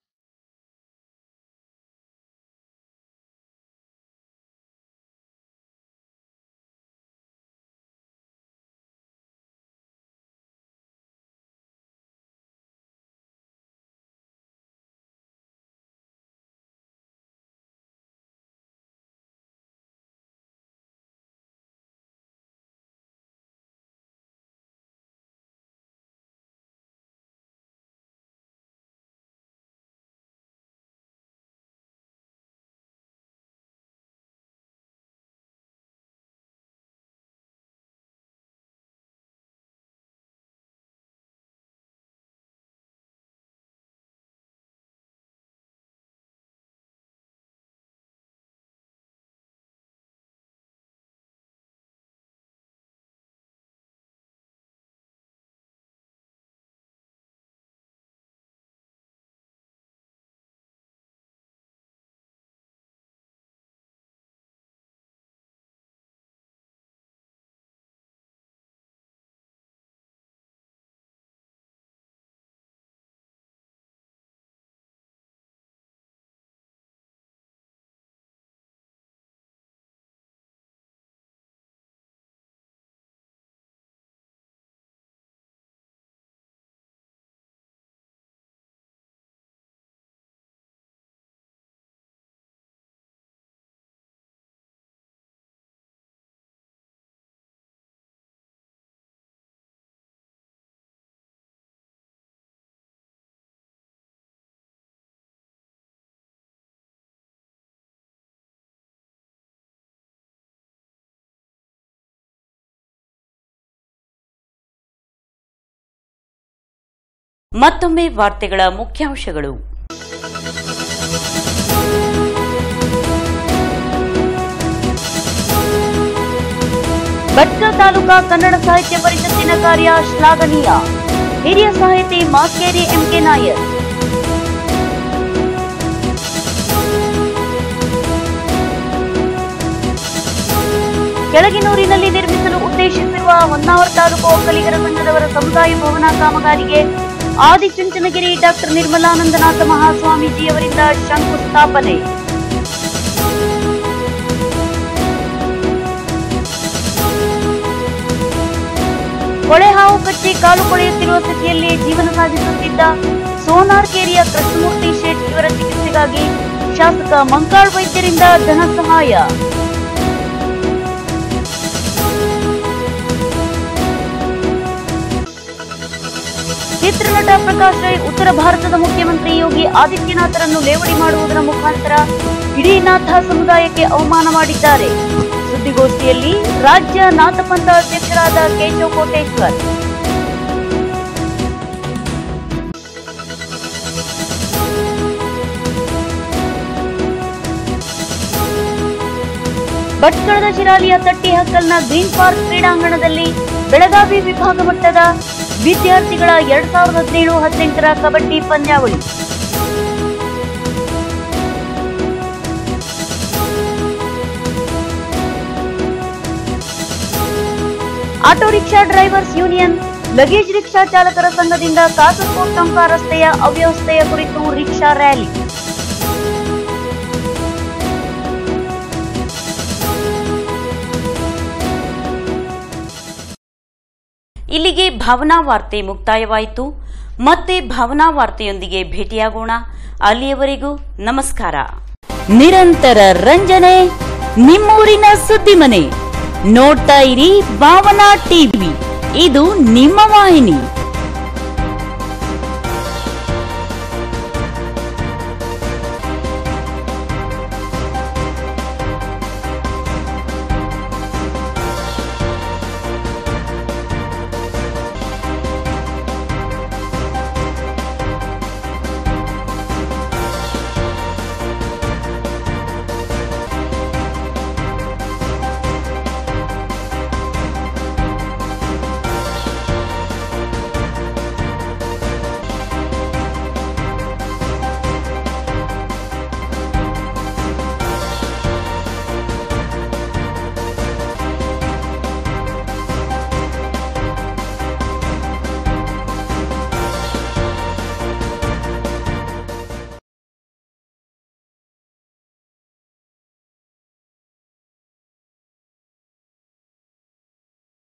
Speaker 1: ಮತ್ತೊಮ್ಮೆ ವಾರ್ತೆಗಳ ಮುಖ್ಯಾಂಶಗಳು ಭಟ್ಕಳ ತಾಲೂಕಾ ಕನ್ನಡ ಸಾಹಿತ್ಯ ಪರಿಷತ್ತಿನ ಕಾರ್ಯ ಶ್ಲಾಘನೀಯ ಹಿರಿಯ ಸಾಹಿತಿ ಮಾಸ್ಕೇರಿ ಎಂಕೆ ನಾಯರ್ ಕೆಳಗಿನೂರಿನಲ್ಲಿ ನಿರ್ಮಿಸಲು ಉದ್ದೇಶಿಸಿರುವ ಹೊನ್ನಾವರ ತಾಲೂಕು ಒಕ್ಕಲಿಗರ ಸಂಘದವರ ಸಮುದಾಯ ಭವನ ಕಾಮಗಾರಿಗೆ ಆದಿಚುಂಚನಗಿರಿ ಡಾಕ್ಟರ್ ನಿರ್ಮಲಾನಂದನಾಥ ಮಹಾಸ್ವಾಮೀಜಿಯವರಿಂದ ಶಂಕುಸ್ಥಾಪನೆ ಕೊಳೆ ಹಾವು ಕಚ್ಚಿ ಕಾಲು ಕೊಳೆಯುತ್ತಿರುವ ಸ್ಥಿತಿಯಲ್ಲಿ ಜೀವನ ಸಾಗಿಸುತ್ತಿದ್ದ ಸೋನಾರ್ ಕೇರಿಯ ಕೃಷ್ಣಮೂರ್ತಿ ಶೇಟ್ ಇವರ ಚಿಕಿತ್ಸೆಗಾಗಿ ಶಾಸಕ ಮಂಕಾಳ್ ವೈದ್ಯರಿಂದ ಧನ ಸಹಾಯ ಚಿತ್ರನಟ ಪ್ರಕಾಶ್ ರೈ ಉತ್ತರ ಭಾರತದ ಮುಖ್ಯಮಂತ್ರಿ ಯೋಗಿ ಆದಿತ್ಯನಾಥರನ್ನು ಲೇವಡಿ ಮಾಡುವುದರ ಮುಖಾಂತರ ಇಡೀ ನಾಥ ಸಮುದಾಯಕ್ಕೆ ಅವಮಾನ ಮಾಡಿದ್ದಾರೆ ಸುದ್ದಿಗೋಷ್ಠಿಯಲ್ಲಿ ರಾಜ್ಯ ನಾಥಪಂಥ ಅಧ್ಯಕ್ಷರಾದ ಕೇಶವ್ ಕೋಟೇಶ್ವರ್ ಭಟ್ಕಳದ ಶಿರಾಲಿಯ ತಟ್ಟಿ ಹಕ್ಕಲ್ನ ಗ್ರೀನ್ ಪಾರ್ಕ್ ಕ್ರೀಡಾಂಗಣದಲ್ಲಿ ಬೆಳಗಾವಿ ವಿಭಾಗ ಮಟ್ಟದ ವಿದ್ಯಾರ್ಥಿಗಳ ಎರಡ್ ಸಾವಿರದ ಹದಿನೇಳು ಹದಿನೆಂಟರ ಕಬಡ್ಡಿ ಪಂದ್ಯಾವಳಿ auto rickshaw drivers union luggage rickshaw ಚಾಲಕರ ಸಂಘದಿಂದ ಕಾಸರಗೋಡು ಟಂಕ ರಸ್ತೆಯ ಅವ್ಯವಸ್ಥೆಯ ಕುರಿತು ರಿಕ್ಷಾ ರ್ಯಾಲಿ ಇಲ್ಲಿಗೆ ಭಾವನಾ ವಾರ್ತೆ ಮುಕ್ತಾಯವಾಯಿತು ಮತ್ತೆ ಭಾವನಾ ವಾರ್ತೆಯೊಂದಿಗೆ ಭೇಟಿಯಾಗೋಣ ಅಲ್ಲಿಯವರೆಗೂ ನಮಸ್ಕಾರ ನಿರಂತರ ರಂಜನೆ ನಿಮ್ಮೂರಿನ ಸುದ್ದಿ ಮನೆ ನೋಡ್ತಾ ಇರಿ ಭಾವನಾ ಟಿವಿ ಇದು ನಿಮ್ಮ ವಾಹಿನಿ